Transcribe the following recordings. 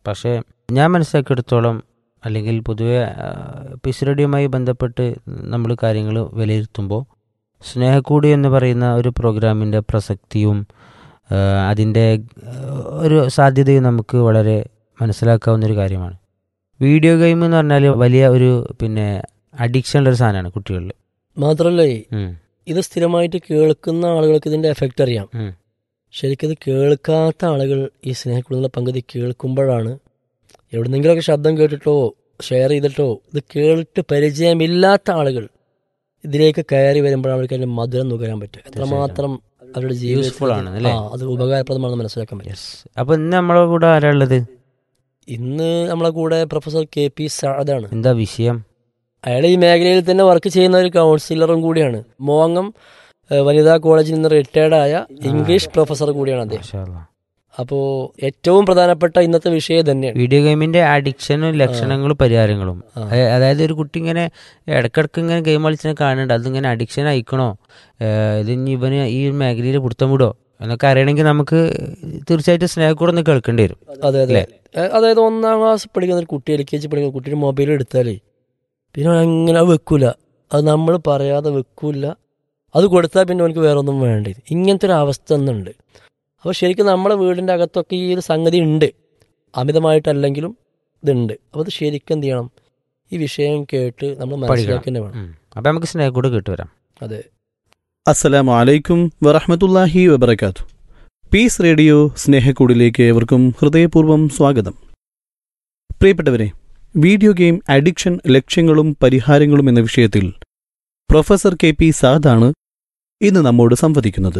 പക്ഷേ ഞാൻ മനസ്സിലാക്കിയെടുത്തോളം അല്ലെങ്കിൽ പൊതുവെ പിസ്റഡിയുമായി ബന്ധപ്പെട്ട് നമ്മൾ കാര്യങ്ങൾ വിലയിരുത്തുമ്പോൾ സ്നേഹക്കൂടി എന്ന് പറയുന്ന ഒരു പ്രോഗ്രാമിൻ്റെ പ്രസക്തിയും ആ, അതിൻ്റെ ആ, ഒരു സാധ്യതയും നമുക്ക് വളരെ മനസ്സിലാക്കാവുന്ന ഒരു കാര്യമാണ് വീഡിയോ ഗെയിം എന്ന് പറഞ്ഞാൽ വലിയ ഒരു പിന്നെ അഡിക്ഷൻ ഉള്ള ഒരു സാധനമാണ് കുട്ടികളിൽ മാത്രല്ലേ ഉം, ഇത് സ്ഥിരമായിട്ട് കേൾക്കുന്ന ആളുകൾക്ക് ഇതിന്റെ എഫക്റ്റ് അറിയാം ഉം. ശരിക്കും ഇത് കേൾക്കാത്ത ആളുകൾ ഈ സ്നേഹക്കുള്ള പങ്കുതി കേൾക്കുമ്പോഴാണ് എവിടുന്നെങ്കിലുമൊക്കെ ശബ്ദം കേട്ടിട്ടോ ഷെയർ ചെയ്തിട്ടോ ഇത് കേട്ടിട്ട് പരിചയമില്ലാത്ത ആളുകൾ ഇതിലേക്ക് കയറി വരുമ്പോഴാണ് അവർക്ക് അതിന്റെ മധുരം നുകരാൻ പറ്റും എത്രമാത്രം അവരുടെ Useful ആണ് അല്ലേ? ആ അത് ഉപകാരപ്രദമാണെന്ന് മനസ്സിലാക്കാൻ പറ്റും യെസ് അപ്പോൾ ഇന്ന് നമ്മളെ കൂടെ ആരാ ഉള്ളത് ഇന്ന് നമ്മളെ കൂടെ പ്രൊഫസർ കെ പി സാദാണ് എന്താ വിഷയം അയാൾ ഈ മേഖലയിൽ തന്നെ വർക്ക് ചെയ്യുന്ന ഒരു കൗൺസിലറും കൂടിയാണ് മോങ്ങം ഏഹ്, വനിതാ കോളേജിൽ നിന്ന് റിട്ടയർഡ് ആയ ഇംഗ്ലീഷ് പ്രൊഫസർ കൂടിയാണ് അദ്ദേഹം മാഷാ അല്ലാ. അപ്പോൾ ഏറ്റവും പ്രധാനപ്പെട്ട ഇന്നത്തെ വിഷയം തന്നെയാണ് വീഡിയോ ഗെയിമിന്റെ അഡിക്ഷനും ലക്ഷണങ്ങളും പരിഹാരങ്ങളും ആ. അതായ- അതായത് ഒരു കുട്ടി ഇങ്ങനെ ഇടക്കിടക്ക് ഇങ്ങനെ ഗെയിം കളിച്ചിനെ കാണുന്നുണ്ട് അതിങ്ങനെ അഡിക്ഷൻ അയക്കണോ ഏഹ് ഇത് ഇനി ഇവന് ഈ ഒരു മേഖലയിൽ പിടുത്തം വിടോ എന്നൊക്കെ അറിയണമെങ്കിൽ നമുക്ക് തീർച്ചയായിട്ടും സ്നേഹക്കൂടെ ഒന്ന് കേൾക്കേണ്ടി വരും അതെ അതെ അല്ലേ? ഏഹ്, അതായത് ഒന്നാം ക്ലാസ് പഠിക്കുന്ന ഒരു കുട്ടി എൽ കെ ജി പഠിക്കുന്ന കുട്ടിയുടെ മൊബൈൽ എടുത്താലേ പിന്നെ അവൻ അങ്ങനെ അത് വെക്കൂല അത് നമ്മൾ പറയാതെ വെക്കൂല അത് കൊടുത്താൽ പിന്നെ അവനക്ക് വേറെ ഒന്നും വേണ്ട ഇങ്ങനത്തെ ഒരു അവസ്ഥ ഒന്നുണ്ട് അപ്പോൾ ശരിക്കും നമ്മുടെ വീടിൻ്റെ അകത്തൊക്കെ ഈ ഒരു സംഗതി ഉണ്ട് അമിതമായിട്ടല്ലെങ്കിലും ഇതുണ്ട് അപ്പോൾ അത് ശരിക്കും എന്ത് ചെയ്യണം ഈ വിഷയം കേട്ട് നമ്മൾ മനസ്സിലാക്കി തന്നെ വേണം ഉം. അപ്പൊ നമുക്ക് സ്നേഹക്കൂടെ കേട്ടുവരാം അതെ അസ്സലാമു അലൈക്കും വറഹമത്തല്ലാഹി വബർക്കാത്തു പീസ് റേഡിയോ സ്നേഹക്കൂടിലേക്ക് ഏവർക്കും ഹൃദയപൂർവ്വം സ്വാഗതം പ്രിയപ്പെട്ടവരെ വീഡിയോ ഗെയിം അഡിക്ഷൻ ലക്ഷ്യങ്ങളും പരിഹാരങ്ങളും എന്ന വിഷയത്തിൽ പ്രൊഫസർ കെ പി സാദാണ് ഇന്ന് നമ്മോട് സംവദിക്കുന്നത്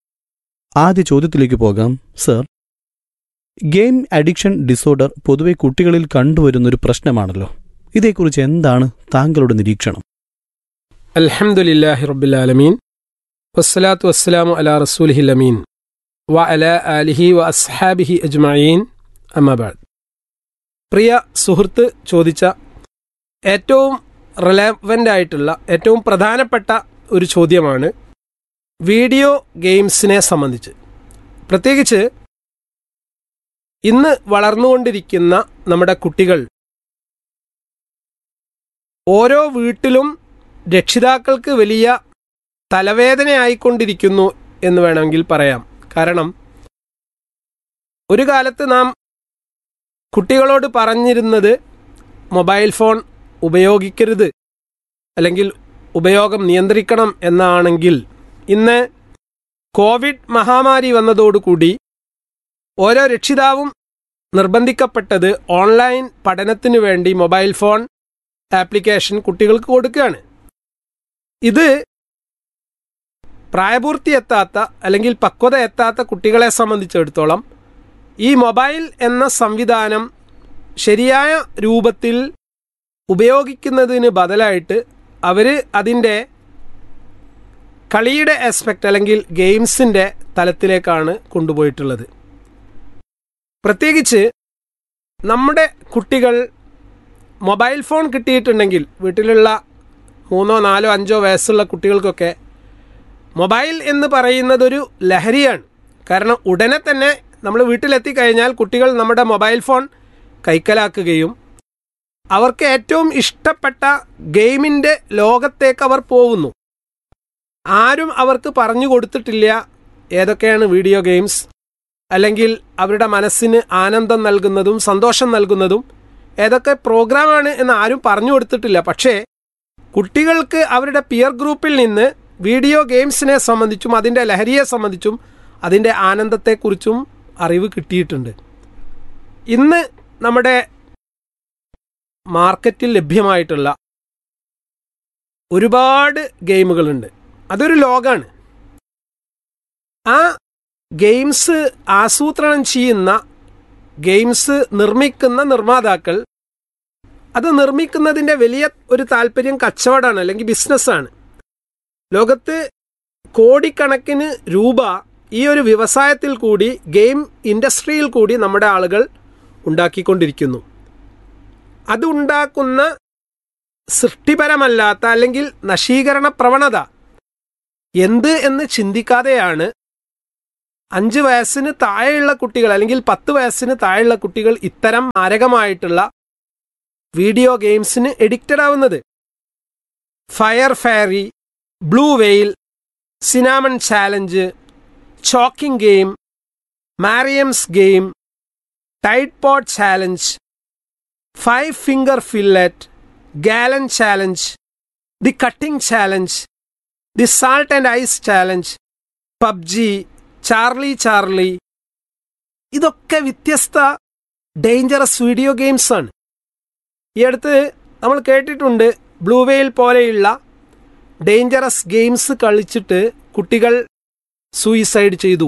ആദ്യ ചോദ്യത്തിലേക്ക് പോകാം സർ ഗെയിം അഡിക്ഷൻ ഡിസോർഡർ പൊതുവെ കുട്ടികളിൽ കണ്ടുവരുന്നൊരു പ്രശ്നമാണല്ലോ ഇതേക്കുറിച്ച് എന്താണ് താങ്കളുടെ നിരീക്ഷണം അൽഹംദുലില്ലാഹി റബ്ബിൽ ആലമീൻ വസ്സലാത്തു വസ്സലാമു അലാ റസൂലിഹിൽ അമീൻ വ അല ആലിഹി വ അസ്ഹാബിഹി അജ്മഈൻ അമ്മബാദ് പ്രിയ സുഹൃത്ത് ചോദിച്ച ഏറ്റവും റിലവൻ്റ് ആയിട്ടുള്ള ഏറ്റവും പ്രധാനപ്പെട്ട ഒരു ചോദ്യമാണ് വീഡിയോ ഗെയിംസിനെ സംബന്ധിച്ച് പ്രത്യേകിച്ച് ഇന്ന് വളർന്നുകൊണ്ടിരിക്കുന്ന നമ്മുടെ കുട്ടികൾ ഓരോ വീട്ടിലും രക്ഷിതാക്കൾക്ക് വലിയ തലവേദനയായിക്കൊണ്ടിരിക്കുന്നു എന്ന് വേണമെങ്കിൽ പറയാം കാരണം ഒരു കാലത്ത് നാം കുട്ടികളോട് പറഞ്ഞിരുന്നത് മൊബൈൽ ഫോൺ ഉപയോഗിക്കരുത് അല്ലെങ്കിൽ ഉപയോഗം നിയന്ത്രിക്കണം എന്നാണെങ്കിൽ ഇന്ന് കോവിഡ് മഹാമാരി വന്നതോടുകൂടി ഓരോ രക്ഷിതാവും നിർബന്ധിക്കപ്പെട്ടത് ഓൺലൈൻ പഠനത്തിനു വേണ്ടി മൊബൈൽ ഫോൺ ആപ്ലിക്കേഷൻ കുട്ടികൾക്ക് കൊടുക്കുകയാണ് ഇത് പ്രായപൂർത്തി എത്താത്ത അല്ലെങ്കിൽ പക്വത എത്താത്ത കുട്ടികളെ സംബന്ധിച്ചിടത്തോളം ഈ മൊബൈൽ എന്ന സംവിധാനം ശരിയായ രൂപത്തിൽ ഉപയോഗിക്കുന്നതിന് ബദലായിട്ട് അവർ അതിൻ്റെ കളിയുടെ ആസ്പെക്റ്റ് അല്ലെങ്കിൽ ഗെയിംസിൻ്റെ തലത്തിലേക്കാണ് കൊണ്ടുപോയിട്ടുള്ളത് പ്രത്യേകിച്ച് നമ്മുടെ കുട്ടികൾ മൊബൈൽ ഫോൺ കിട്ടിയിട്ടുണ്ടെങ്കിൽ വീട്ടിലുള്ള മൂന്നോ നാലോ അഞ്ചോ വയസ്സുള്ള കുട്ടികൾക്കൊക്കെ മൊബൈൽ എന്ന് പറയുന്നത് ഒരു ലഹരിയാണ് കാരണം ഉടനെ തന്നെ നമ്മൾ വീട്ടിലെത്തിക്കഴിഞ്ഞാൽ കുട്ടികൾ നമ്മുടെ മൊബൈൽ ഫോൺ കൈക്കലാക്കുകയും അവർക്ക് ഏറ്റവും ഇഷ്ടപ്പെട്ട ഗെയിമിൻ്റെ ലോകത്തേക്ക് അവർ പോകുന്നു ആരും അവർക്ക് പറഞ്ഞു കൊടുത്തിട്ടില്ല ഏതൊക്കെയാണ് വീഡിയോ ഗെയിംസ് അല്ലെങ്കിൽ അവരുടെ മനസ്സിന് ആനന്ദം നൽകുന്നതും സന്തോഷം നൽകുന്നതും ഏതൊക്കെ പ്രോഗ്രാമാണ് എന്ന് ആരും പറഞ്ഞു കൊടുത്തിട്ടില്ല പക്ഷേ കുട്ടികൾക്ക് അവരുടെ പിയർ ഗ്രൂപ്പിൽ നിന്ന് വീഡിയോ ഗെയിംസിനെ സംബന്ധിച്ചും അതിൻ്റെ ലഹരിയെ സംബന്ധിച്ചും അതിൻ്റെ ആനന്ദത്തെക്കുറിച്ചും അറിവ് കിട്ടിയിട്ടുണ്ട് ഇന്ന് നമ്മുടെ മാർക്കറ്റിൽ ലഭ്യമായിട്ടുള്ള ഒരുപാട് ഗെയിമുകളുണ്ട് അതൊരു ലോകമാണ് ആ ഗെയിംസ് ആസൂത്രണം ചെയ്യുന്ന ഗെയിംസ് നിർമ്മിക്കുന്ന നിർമ്മാതാക്കൾ അത് നിർമ്മിക്കുന്നതിൻ്റെ വലിയ ഒരു താല്പര്യം കച്ചവടമാണ് അല്ലെങ്കിൽ ബിസിനസ്സാണ് ലോകത്ത് കോടിക്കണക്കിന് രൂപ ഈ ഒരു വ്യവസായത്തിൽ കൂടി ഗെയിം ഇൻഡസ്ട്രിയിൽ കൂടി നമ്മുടെ ആളുകൾ ഉണ്ടാക്കിക്കൊണ്ടിരിക്കുന്നു അതുണ്ടാക്കുന്ന സൃഷ്ടിപരമല്ലാത്ത അല്ലെങ്കിൽ നശീകരണ പ്രവണത എന്ത് എന്ന് ചിന്തിക്കാതെയാണ് അഞ്ച് വയസ്സിന് താഴെയുള്ള കുട്ടികൾ അല്ലെങ്കിൽ പത്ത് വയസ്സിന് താഴെയുള്ള കുട്ടികൾ ഇത്തരം മാരകമായിട്ടുള്ള വീഡിയോ ഗെയിംസിന് എഡിക്റ്റഡ് ആവുന്നത് fire fairy blue whale cinnamon challenge choking game Mariam's game Tide Pod challenge five finger fillet gallon challenge the cutting challenge the salt and ice challenge PUBG Charlie Charlie ഇതൊക്കെ വ്യത്യസ്ത dangerous video games ആണ് ഈ അടുത്ത് നമ്മൾ കേട്ടിട്ടുണ്ട് blue whale പോലെയുള്ള dangerous games കളിച്ചിട്ട് കുട്ടികൾ സൂയിസൈഡ് ചെയ്തു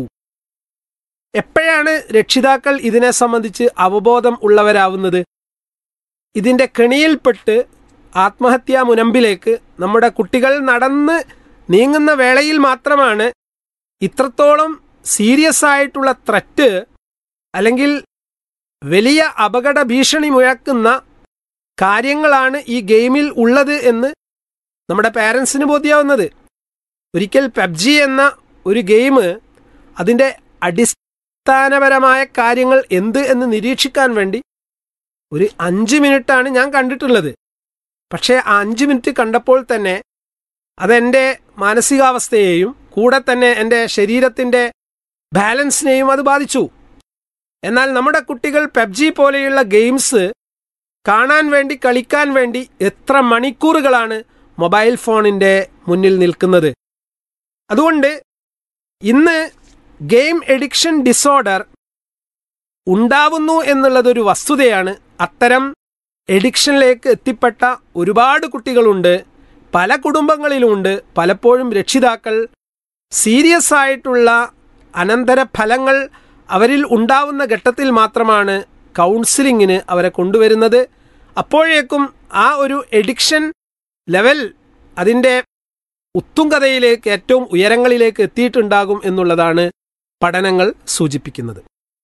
എപ്പോഴാണ് രക്ഷിതാക്കൾ ഇതിനെ സംബന്ധിച്ച് അവബോധം ഉള്ളവരാവുന്നത് ഇതിൻ്റെ കെണിയിൽപ്പെട്ട് ആത്മഹത്യാ മുനമ്പിലേക്ക് നമ്മുടെ കുട്ടികൾ നടന്ന് നീങ്ങുന്ന വേളയിൽ മാത്രമാണ് ഇത്രത്തോളം സീരിയസ് ആയിട്ടുള്ള ത്രറ്റ് അല്ലെങ്കിൽ വലിയ അപകട ഭീഷണി മുഴക്കുന്ന കാര്യങ്ങളാണ് ഈ ഗെയിമിൽ ഉള്ളത് എന്ന് നമ്മുടെ പാരൻസിന് ബോധ്യാവുന്നത് ഒരിക്കൽ പബ്ജി എന്ന ഒരു ഗെയിം അതിൻ്റെ അടിസ്ഥാനപരമായ കാര്യങ്ങൾ എന്ത് എന്ന് നിരീക്ഷിക്കാൻ വേണ്ടി ഒരു അഞ്ച് മിനിറ്റാണ് ഞാൻ കണ്ടിട്ടുള്ളത് പക്ഷേ ആ അഞ്ച് മിനിറ്റ് കണ്ടപ്പോൾ തന്നെ അതെൻ്റെ മാനസികാവസ്ഥയെയും കൂടെ തന്നെ എൻ്റെ ശരീരത്തിൻ്റെ ബാലൻസിനെയും അത് ബാധിച്ചു എന്നാൽ നമ്മുടെ കുട്ടികൾ പബ്ജി പോലെയുള്ള ഗെയിംസ് കാണാൻ വേണ്ടി കളിക്കാൻ വേണ്ടി എത്ര മണിക്കൂറുകളാണ് മൊബൈൽ ഫോണിൻ്റെ മുന്നിൽ നിൽക്കുന്നത് അതുകൊണ്ട് ഇന്ന് ഗെയിം എഡിക്ഷൻ ഡിസോർഡർ ഉണ്ടാവുന്നു എന്നുള്ളതൊരു വസ്തുതയാണ് അത്തരം എഡിക്ഷനിലേക്ക് എത്തിപ്പെട്ട ഒരുപാട് കുട്ടികളുണ്ട് പല കുടുംബങ്ങളിലുമുണ്ട് പലപ്പോഴും രക്ഷിതാക്കൾ സീരിയസ് ആയിട്ടുള്ള അനന്തര ഫലങ്ങൾ അവരിൽ ഉണ്ടാവുന്ന ഘട്ടത്തിൽ മാത്രമാണ് കൗൺസിലിങ്ങിന് അവരെ കൊണ്ടുവരുന്നത് അപ്പോഴേക്കും ആ ഒരു എഡിക്ഷൻ ലെവൽ അതിൻ്റെ ഉത്തുംഗതയിലേക്ക് ഏറ്റവും ഉയരങ്ങളിലേക്ക് എത്തിയിട്ടുണ്ടാകും എന്നുള്ളതാണ് പഠനങ്ങൾ സൂചിപ്പിക്കുന്നത്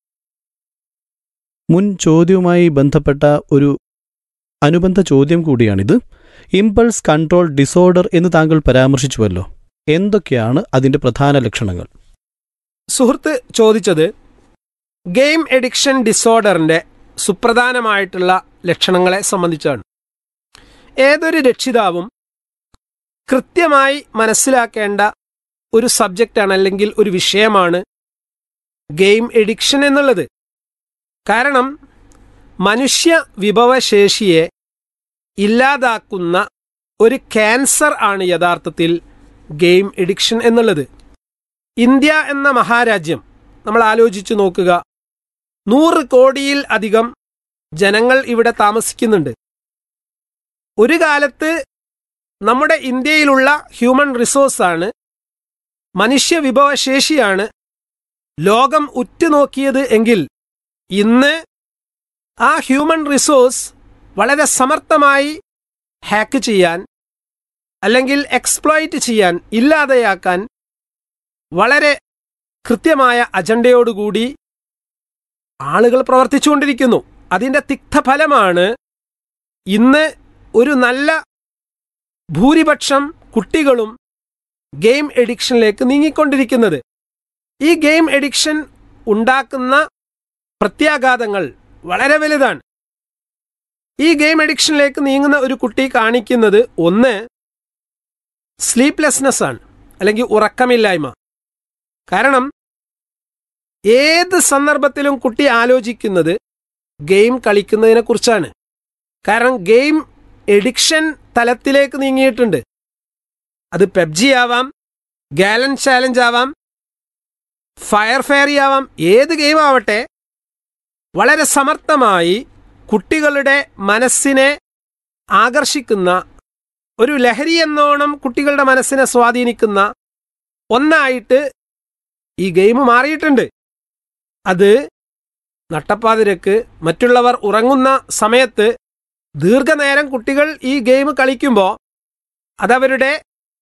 മുൻ ചോദ്യവുമായി ബന്ധപ്പെട്ട ഒരു അനുബന്ധ ചോദ്യം കൂടിയാണിത് ഇമ്പൾസ് കൺട്രോൾ ഡിസോർഡർ എന്ന് താങ്കൾ പരാമർശിച്ചുവല്ലോ എന്തൊക്കെയാണ് അതിന്റെ പ്രധാന ലക്ഷണങ്ങൾ സുഹൃത്ത് ചോദിച്ചത് ഗെയിം എഡിക്ഷൻ ഡിസോർഡറിൻ്റെ സുപ്രധാനമായിട്ടുള്ള ലക്ഷണങ്ങളെ സംബന്ധിച്ചാണ് ഏതൊരു രക്ഷിതാവും കൃത്യമായി മനസ്സിലാക്കേണ്ട ഒരു സബ്ജക്റ്റാണ് അല്ലെങ്കിൽ ഒരു വിഷയമാണ് ഗെയിം എഡിക്ഷൻ എന്നുള്ളത് കാരണം മനുഷ്യ വിഭവശേഷിയെ ഇല്ലാതാക്കുന്ന ഒരു ക്യാൻസർ ആണ് യഥാർത്ഥത്തിൽ ഗെയിം എഡിക്ഷൻ എന്നുള്ളത് ഇന്ത്യ എന്ന മഹാരാജ്യം നമ്മൾ ആലോചിച്ചു നോക്കുക നൂറ് കോടിയിൽ അധികം ജനങ്ങൾ ഇവിടെ താമസിക്കുന്നുണ്ട് ഒരു കാലത്ത് നമ്മുടെ ഇന്ത്യയിലുള്ള ഹ്യൂമൻ റിസോഴ്സാണ് മനുഷ്യ വിഭവശേഷിയാണ് ലോകം ഉറ്റുനോക്കിയത് എങ്കിൽ ഇന്ന് ആ ഹ്യൂമൻ റിസോഴ്സ് വളരെ സമർത്ഥമായി ഹാക്ക് ചെയ്യാൻ അല്ലെങ്കിൽ എക്സ്പ്ലോയിറ്റ് ചെയ്യാൻ ഇല്ലാതെയാക്കാൻ വളരെ കൃത്യമായ അജണ്ടയോടുകൂടി ആളുകൾ പ്രവർത്തിച്ചുകൊണ്ടിരിക്കുന്നു അതിൻ്റെ തിക്തഫലമാണ് ഇന്ന് ഒരു നല്ല ഭൂരിപക്ഷം കുട്ടികളും ഗെയിം എഡിക്ഷനിലേക്ക് നീങ്ങിക്കൊണ്ടിരിക്കുന്നത് ഈ ഗെയിം എഡിക്ഷൻ ഉണ്ടാക്കുന്ന പ്രത്യാഘാതങ്ങൾ വളരെ വലുതാണ് ഈ ഗെയിം എഡിക്ഷനിലേക്ക് നീങ്ങുന്ന ഒരു കുട്ടി കാണിക്കുന്നത് ഒന്ന് സ്ലീപ്ലെസ്നെസ് ആണ് അല്ലെങ്കിൽ ഉറക്കമില്ലായ്മ കാരണം ഏത് സന്ദർഭത്തിലും കുട്ടി ആലോചിക്കുന്നത് ഗെയിം കളിക്കുന്നതിനെ കുറിച്ചാണ് കാരണം ഗെയിം എഡിക്ഷൻ തലത്തിലേക്ക് നീങ്ങിയിട്ടുണ്ട് അത് പെബ്ജി ആവാം ഗാലൻ ചാലഞ്ച് ആവാം ഫയർ ഫയറി ആവാം ഏത് ഗെയിം ആവട്ടെ വളരെ സമർത്ഥമായി കുട്ടികളുടെ മനസ്സിനെ ആകർഷിക്കുന്ന ഒരു ലഹരി എന്നോണം കുട്ടികളുടെ മനസ്സിനെ സ്വാധീനിക്കുന്ന ഒന്നായിട്ട് ഈ ഗെയിം മാറിയിട്ടുണ്ട് അത് നട്ടപ്പാതിരക്ക് മറ്റുള്ളവർ ഉറങ്ങുന്ന സമയത്ത് ദീർഘനേരം കുട്ടികൾ ഈ ഗെയിം കളിക്കുമ്പോൾ അതവരുടെ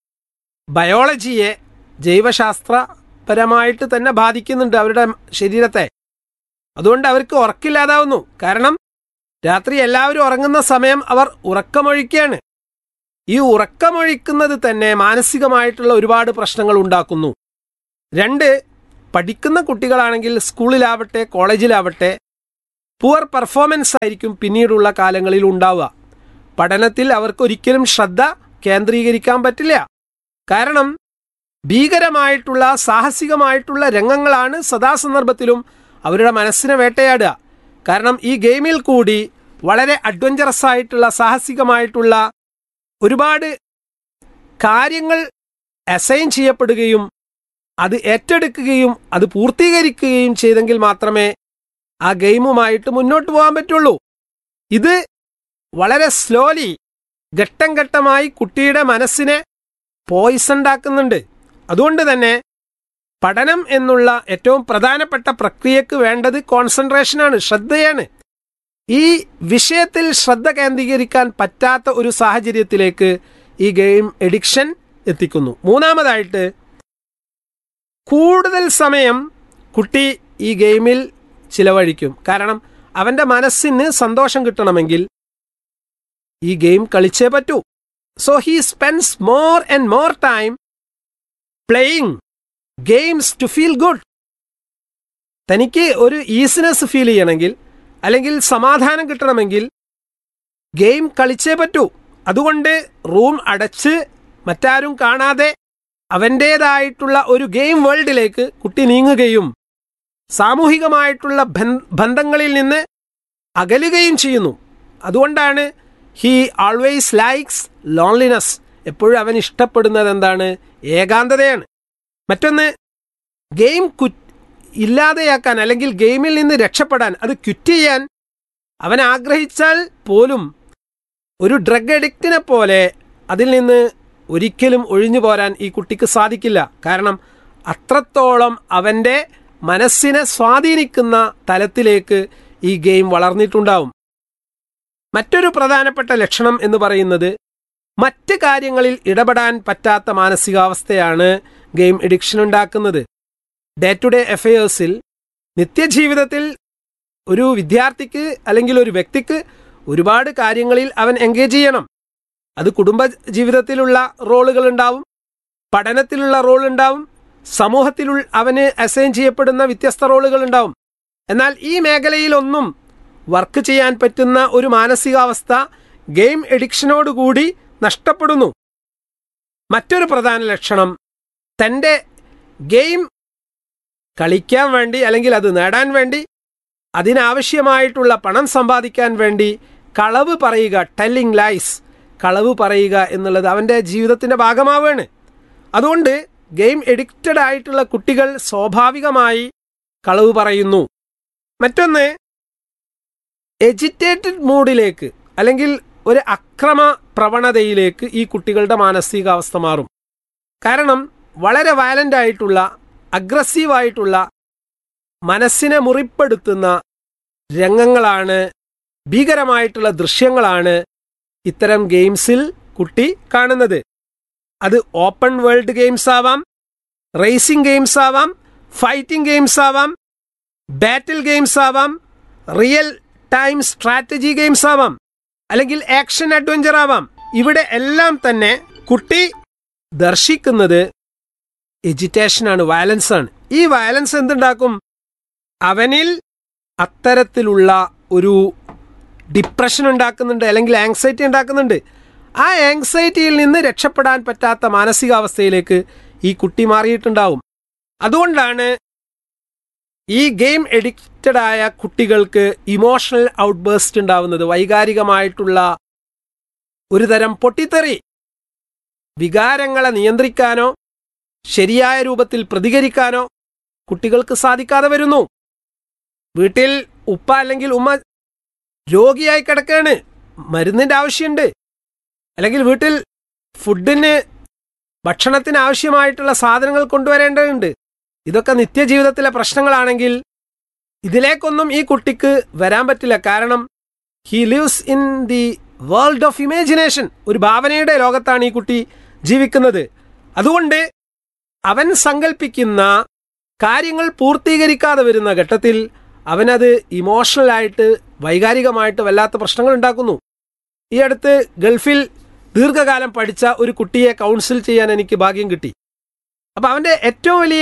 ബയോളജിയെ ജൈവശാസ്ത്രപരമായിട്ട് തന്നെ ബാധിക്കുന്നുണ്ട് അവരുടെ ശരീരത്തെ അതുകൊണ്ട് അവർക്ക് ഉറക്കില്ലാതാവുന്നു കാരണം രാത്രി എല്ലാവരും ഉറങ്ങുന്ന സമയം അവർ ഉറക്കമൊഴിക്കുകയാണ് ഈ ഉറക്കമൊഴിക്കുന്നത് തന്നെ മാനസികമായിട്ടുള്ള ഒരുപാട് പ്രശ്നങ്ങൾ ഉണ്ടാക്കുന്നു രണ്ട് പഠിക്കുന്ന കുട്ടികളാണെങ്കിൽ സ്കൂളിലാവട്ടെ കോളേജിലാവട്ടെ പുവർ പെർഫോമൻസ് ആയിരിക്കും പിന്നീടുള്ള കാലങ്ങളിൽ ഉണ്ടാവുക പഠനത്തിൽ അവർക്ക് ഒരിക്കലും ശ്രദ്ധ കേന്ദ്രീകരിക്കാൻ പറ്റില്ല കാരണം ഭീകരമായിട്ടുള്ള സാഹസികമായിട്ടുള്ള രംഗങ്ങളാണ് സദാസന്ദർഭത്തിലും അവരുടെ മനസ്സിനെ വേട്ടയാടുക കാരണം ഈ ഗെയിമിൽ കൂടി വളരെ അഡ്വഞ്ചറസ് ആയിട്ടുള്ള സാഹസികമായിട്ടുള്ള ഒരുപാട് കാര്യങ്ങൾ അസൈൻ ചെയ്യപ്പെടുകയും അത് ഏറ്റെടുക്കുകയും അത് പൂർത്തീകരിക്കുകയും ചെയ്തെങ്കിൽ മാത്രമേ ആ ഗെയിമുമായിട്ട് മുന്നോട്ട് പോകാൻ പറ്റുള്ളൂ ഇത് വളരെ സ്ലോലി ഘട്ടം ഘട്ടമായി കുട്ടിയുടെ മനസ്സിനെ പോയിസൺ ഉണ്ടാക്കുന്നുണ്ട് അതുകൊണ്ട് തന്നെ പഠനം എന്നുള്ള ഏറ്റവും പ്രധാനപ്പെട്ട പ്രക്രിയക്ക് വേണ്ടത് കോൺസെൻട്രേഷനാണ് ശ്രദ്ധയാണ് ഈ വിഷയത്തിൽ ശ്രദ്ധ കേന്ദ്രീകരിക്കാൻ പറ്റാത്ത ഒരു സാഹചര്യത്തിലേക്ക് ഈ ഗെയിം എഡിക്ഷൻ എത്തിക്കുന്നു മൂന്നാമതായിട്ട് കൂടുതൽ സമയം കുട്ടി ഈ ഗെയിമിൽ ചിലവഴിക്കും കാരണം അവൻ്റെ മനസ്സിന് സന്തോഷം കിട്ടണമെങ്കിൽ ഈ ഗെയിം കളിച്ചേ പറ്റൂ so he spends more and more time playing games to feel good തനിക്ക് ഒരു ഈസിനെസ് ഫീൽ ചെയ്യണമെങ്കിൽ അല്ലെങ്കിൽ സമാധാനം കിട്ടണമെങ്കിൽ ഗെയിം കളിച്ചേ പറ്റൂ അതുകൊണ്ട് റൂം അടച്ച് മറ്റാരും കാണാതെ അവൻ്റേതായിട്ടുള്ള ഒരു ഗെയിം വേൾഡിലേക്ക് കുട്ടി നീങ്ങുകയും സാമൂഹികമായിട്ടുള്ള ബന്ധ- ബന്ധങ്ങളിൽ നിന്ന് അകലുകയും ചെയ്യുന്നു അതുകൊണ്ടാണ് ഹീ ആൾവേസ് ലൈക്സ് ലോൺലിനെസ് എപ്പോഴും അവൻ ഇഷ്ടപ്പെടുന്നത് എന്താണ് ഏകാന്തതയാണ് മറ്റൊന്ന് ഗെയിം കു ഇല്ലാതെയാക്കാൻ അല്ലെങ്കിൽ ഗെയിമിൽ നിന്ന് രക്ഷപ്പെടാൻ അത് ക്വിറ്റ് ചെയ്യാൻ അവൻ ആഗ്രഹിച്ചാൽ പോലും ഒരു ഡ്രഗ് അഡിക്റ്റിനെ പോലെ അതിൽ നിന്ന് ഒരിക്കലും ഒഴിഞ്ഞു പോരാൻ ഈ കുട്ടിക്ക് സാധിക്കില്ല കാരണം അത്രത്തോളം അവൻ്റെ മനസ്സിനെ സ്വാധീനിക്കുന്ന തലത്തിലേക്ക് ഈ ഗെയിം വളർന്നിട്ടുണ്ടാവും മറ്റൊരു പ്രധാനപ്പെട്ട ലക്ഷണം എന്ന് പറയുന്നത് മറ്റ് കാര്യങ്ങളിൽ ഇടപെടാൻ പറ്റാത്ത മാനസികാവസ്ഥയാണ് ഗെയിം എഡിക്ഷൻ ഉണ്ടാക്കുന്നത് ഡേ ടു ഡേ അഫയേഴ്സിൽ നിത്യജീവിതത്തിൽ ഒരു വിദ്യാർത്ഥിക്ക് അല്ലെങ്കിൽ ഒരു വ്യക്തിക്ക് ഒരുപാട് കാര്യങ്ങളിൽ അവൻ എൻഗേജ് ചെയ്യണം അത് കുടുംബ ജീവിതത്തിലുള്ള റോളുകൾ ഉണ്ടാവും പഠനത്തിലുള്ള റോൾ ഉണ്ടാവും സമൂഹത്തിൽ അവന് അസൈൻ ചെയ്യപ്പെടുന്ന വ്യത്യസ്ത റോളുകൾ ഉണ്ടാവും എന്നാൽ ഈ മേഖലയിലൊന്നും വർക്ക് ചെയ്യാൻ പറ്റുന്ന ഒരു മാനസികാവസ്ഥ ഗെയിം എഡിക്ഷനോടുകൂടി നഷ്ടപ്പെടുന്നു മറ്റൊരു പ്രധാന ലക്ഷണം തൻ്റെ ഗെയിം കളിക്കാൻ വേണ്ടി അല്ലെങ്കിൽ അത് നേടാൻ വേണ്ടി അതിനാവശ്യമായിട്ടുള്ള പണം സമ്പാദിക്കാൻ വേണ്ടി കളവ് പറയുക ടെല്ലിംഗ് ലൈസ് കളവ് പറയുക എന്നുള്ളത് അവൻ്റെ ജീവിതത്തിൻ്റെ ഭാഗമാവുകയാണ് അതുകൊണ്ട് ഗെയിം എഡിക്റ്റഡ് ആയിട്ടുള്ള കുട്ടികൾ സ്വാഭാവികമായി കളവ് പറയുന്നു മറ്റൊന്ന് എജിറ്റേറ്റഡ് മൂഡിലേക്ക് അല്ലെങ്കിൽ ഒരു അക്രമ പ്രവണതയിലേക്ക് ഈ കുട്ടികളുടെ മാനസികാവസ്ഥ മാറും കാരണം വളരെ വയലൻ്റ് ആയിട്ടുള്ള അഗ്രസീവായിട്ടുള്ള മനസ്സിനെ മുറിപ്പെടുത്തുന്ന രംഗങ്ങളാണ് ഭീകരമായിട്ടുള്ള ദൃശ്യങ്ങളാണ് ഇത്തരം ഗെയിംസിൽ കുട്ടി കാണുന്നത് അത് ഓപ്പൺ വേൾഡ് ഗെയിംസ് ആവാം റേസിംഗ് ഗെയിംസ് ആവാം ഫൈറ്റിംഗ് ഗെയിംസ് ആവാം ബാറ്റിൽ ഗെയിംസ് ആവാം റിയൽ ടൈം സ്ട്രാറ്റജി ഗെയിംസ് ആവാം അല്ലെങ്കിൽ ആക്ഷൻ അഡ്വഞ്ചർ ആവാം ഇവിടെ എല്ലാം തന്നെ കുട്ടി ദർശിക്കുന്നത് എജിറ്റേഷനാണ് വയലൻസ് ആണ് ഈ വയലൻസ് എന്തുണ്ടാക്കും അവനിൽ അത്തരത്തിലുള്ള ഒരു ഡിപ്രഷൻ ഉണ്ടാക്കുന്നുണ്ട് അല്ലെങ്കിൽ ആങ്സൈറ്റി ഉണ്ടാക്കുന്നുണ്ട് ആ ആങ്സൈറ്റിയിൽ നിന്ന് രക്ഷപ്പെടാൻ പറ്റാത്ത മാനസികാവസ്ഥയിലേക്ക് ഈ കുട്ടി മാറിയിട്ടുണ്ടാവും അതുകൊണ്ടാണ് ഈ ഗെയിം എഡിക്റ്റഡ് ആയ കുട്ടികൾക്ക് ഇമോഷണൽ ഔട്ട്ബേസ്റ്റ് ഉണ്ടാവുന്നത് വൈകാരികമായിട്ടുള്ള ഒരു തരം പൊട്ടിത്തെറി വികാരങ്ങളെ നിയന്ത്രിക്കാനോ ശരിയായ രൂപത്തിൽ പ്രതികരിക്കാനോ കുട്ടികൾക്ക് സാധിക്കാതെ വരുന്നു വീട്ടിൽ ഉപ്പ അല്ലെങ്കിൽ ഉമ്മ രോഗിയായി കിടക്കാണ് മരുന്നിൻ്റെ ആവശ്യമുണ്ട് അല്ലെങ്കിൽ വീട്ടിൽ ഫുഡിന് ഭക്ഷണത്തിന് ആവശ്യമായിട്ടുള്ള സാധനങ്ങൾ കൊണ്ടുവരേണ്ടതുണ്ട് ഇതൊക്കെ നിത്യജീവിതത്തിലെ പ്രശ്നങ്ങളാണെങ്കിൽ ഇതിലേക്കൊന്നും ഈ കുട്ടിക്ക് വരാൻ പറ്റില്ല കാരണം he lives in the world of imagination ഒരു ഭാവനയുടെ ലോകത്താണ് ഈ കുട്ടി ജീവിക്കുന്നത് അതുകൊണ്ട് അവൻ സങ്കല്പിക്കുന്ന കാര്യങ്ങൾ പൂർത്തീകരിക്കാതെ വരുന്ന ഘട്ടത്തിൽ അവനത് ഇമോഷണലായിട്ട് വൈകാരികമായിട്ട് വല്ലാത്ത പ്രശ്നങ്ങൾ ഉണ്ടാക്കുന്നു ഈ അടുത്ത് ഗൾഫിൽ ദീർഘകാലം പഠിച്ച ഒരു കുട്ടിയെ കൗൺസിൽ ചെയ്യാൻ എനിക്ക് ഭാഗ്യം കിട്ടി അപ്പം അവൻ്റെ ഏറ്റവും വലിയ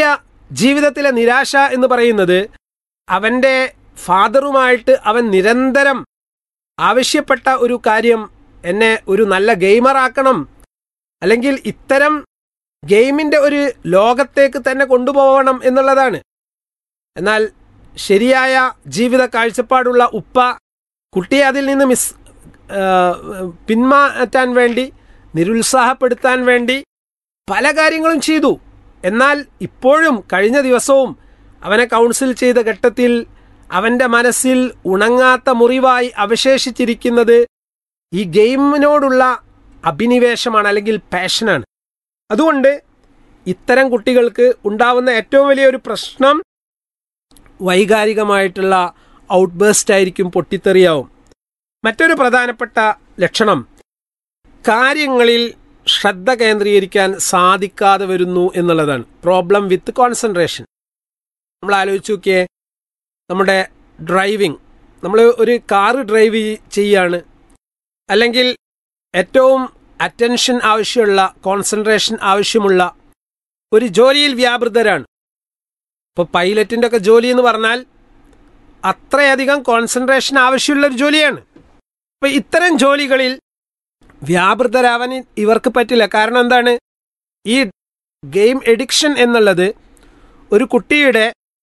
ജീവിതത്തിലെ നിരാശ എന്ന് പറയുന്നത് അവൻ്റെ ഫാദറുമായിട്ട് അവൻ നിരന്തരം ആവശ്യപ്പെട്ട ഒരു കാര്യം എന്നെ ഒരു നല്ല ഗെയിമറാക്കണം അല്ലെങ്കിൽ ഇത്തരം ഗെയിമിൻ്റെ ഒരു ലോകത്തേക്ക് തന്നെ കൊണ്ടുപോകണം എന്നുള്ളതാണ് എന്നാൽ ശരിയായ ജീവിത കാഴ്ചപ്പാടുള്ള ഉപ്പ കുട്ടിയെ അതിൽ നിന്ന് മിസ് ആ, പിന്മാറ്റാൻ വേണ്ടി നിരുത്സാഹപ്പെടുത്താൻ വേണ്ടി പല കാര്യങ്ങളും ചെയ്തു എന്നാൽ ഇപ്പോഴും കഴിഞ്ഞ ദിവസവും അവനെ കൗൺസിൽ ചെയ്ത ഘട്ടത്തിൽ അവൻ്റെ മനസ്സിൽ ഉണങ്ങാത്ത മുറിവായി അവശേഷിച്ചിരിക്കുന്നത് ഈ ഗെയിമിനോടുള്ള അഭിനിവേശമാണ് അല്ലെങ്കിൽ പാഷനാണ് അതുകൊണ്ട് ഇത്തരം കുട്ടികൾക്ക് ഉണ്ടാവുന്ന ഏറ്റവും വലിയൊരു പ്രശ്നം വൈകാരികമായിട്ടുള്ള ഔട്ട്ബേസ്റ്റ് ആയിരിക്കും പൊട്ടിത്തെറിയാവും മറ്റൊരു പ്രധാനപ്പെട്ട ലക്ഷണം കാര്യങ്ങളിൽ ശ്രദ്ധ കേന്ദ്രീകരിക്കാൻ സാധിക്കാതെ വരുന്നു എന്നുള്ളതാണ് പ്രോബ്ലം വിത്ത് കോൺസെൻട്രേഷൻ നമ്മൾ ആലോചിച്ച് നോക്കിയേ നമ്മുടെ ഡ്രൈവിംഗ് നമ്മൾ ഒരു കാറ് ഡ്രൈവ് ചെയ്യാണ് അല്ലെങ്കിൽ ഏറ്റവും അറ്റൻഷൻ ആവശ്യമുള്ള കോൺസെൻട്രേഷൻ ആവശ്യമുള്ള ഒരു ജോലിയിൽ വ്യാപൃതരാണ് ഇപ്പോൾ പൈലറ്റിൻ്റെ ഒക്കെ ജോലി എന്ന് പറഞ്ഞാൽ അത്രയധികം കോൺസെൻട്രേഷൻ ആവശ്യമുള്ള ഒരു ജോലിയാണ് അപ്പോൾ ഇത്തരം ജോലികളിൽ വ്യാപൃതരാവാൻ ഇവർക്ക് പറ്റില്ല കാരണം എന്താണ് ഈ ഗെയിം എഡിക്ഷൻ എന്നുള്ളത് ഒരു കുട്ടിയുടെ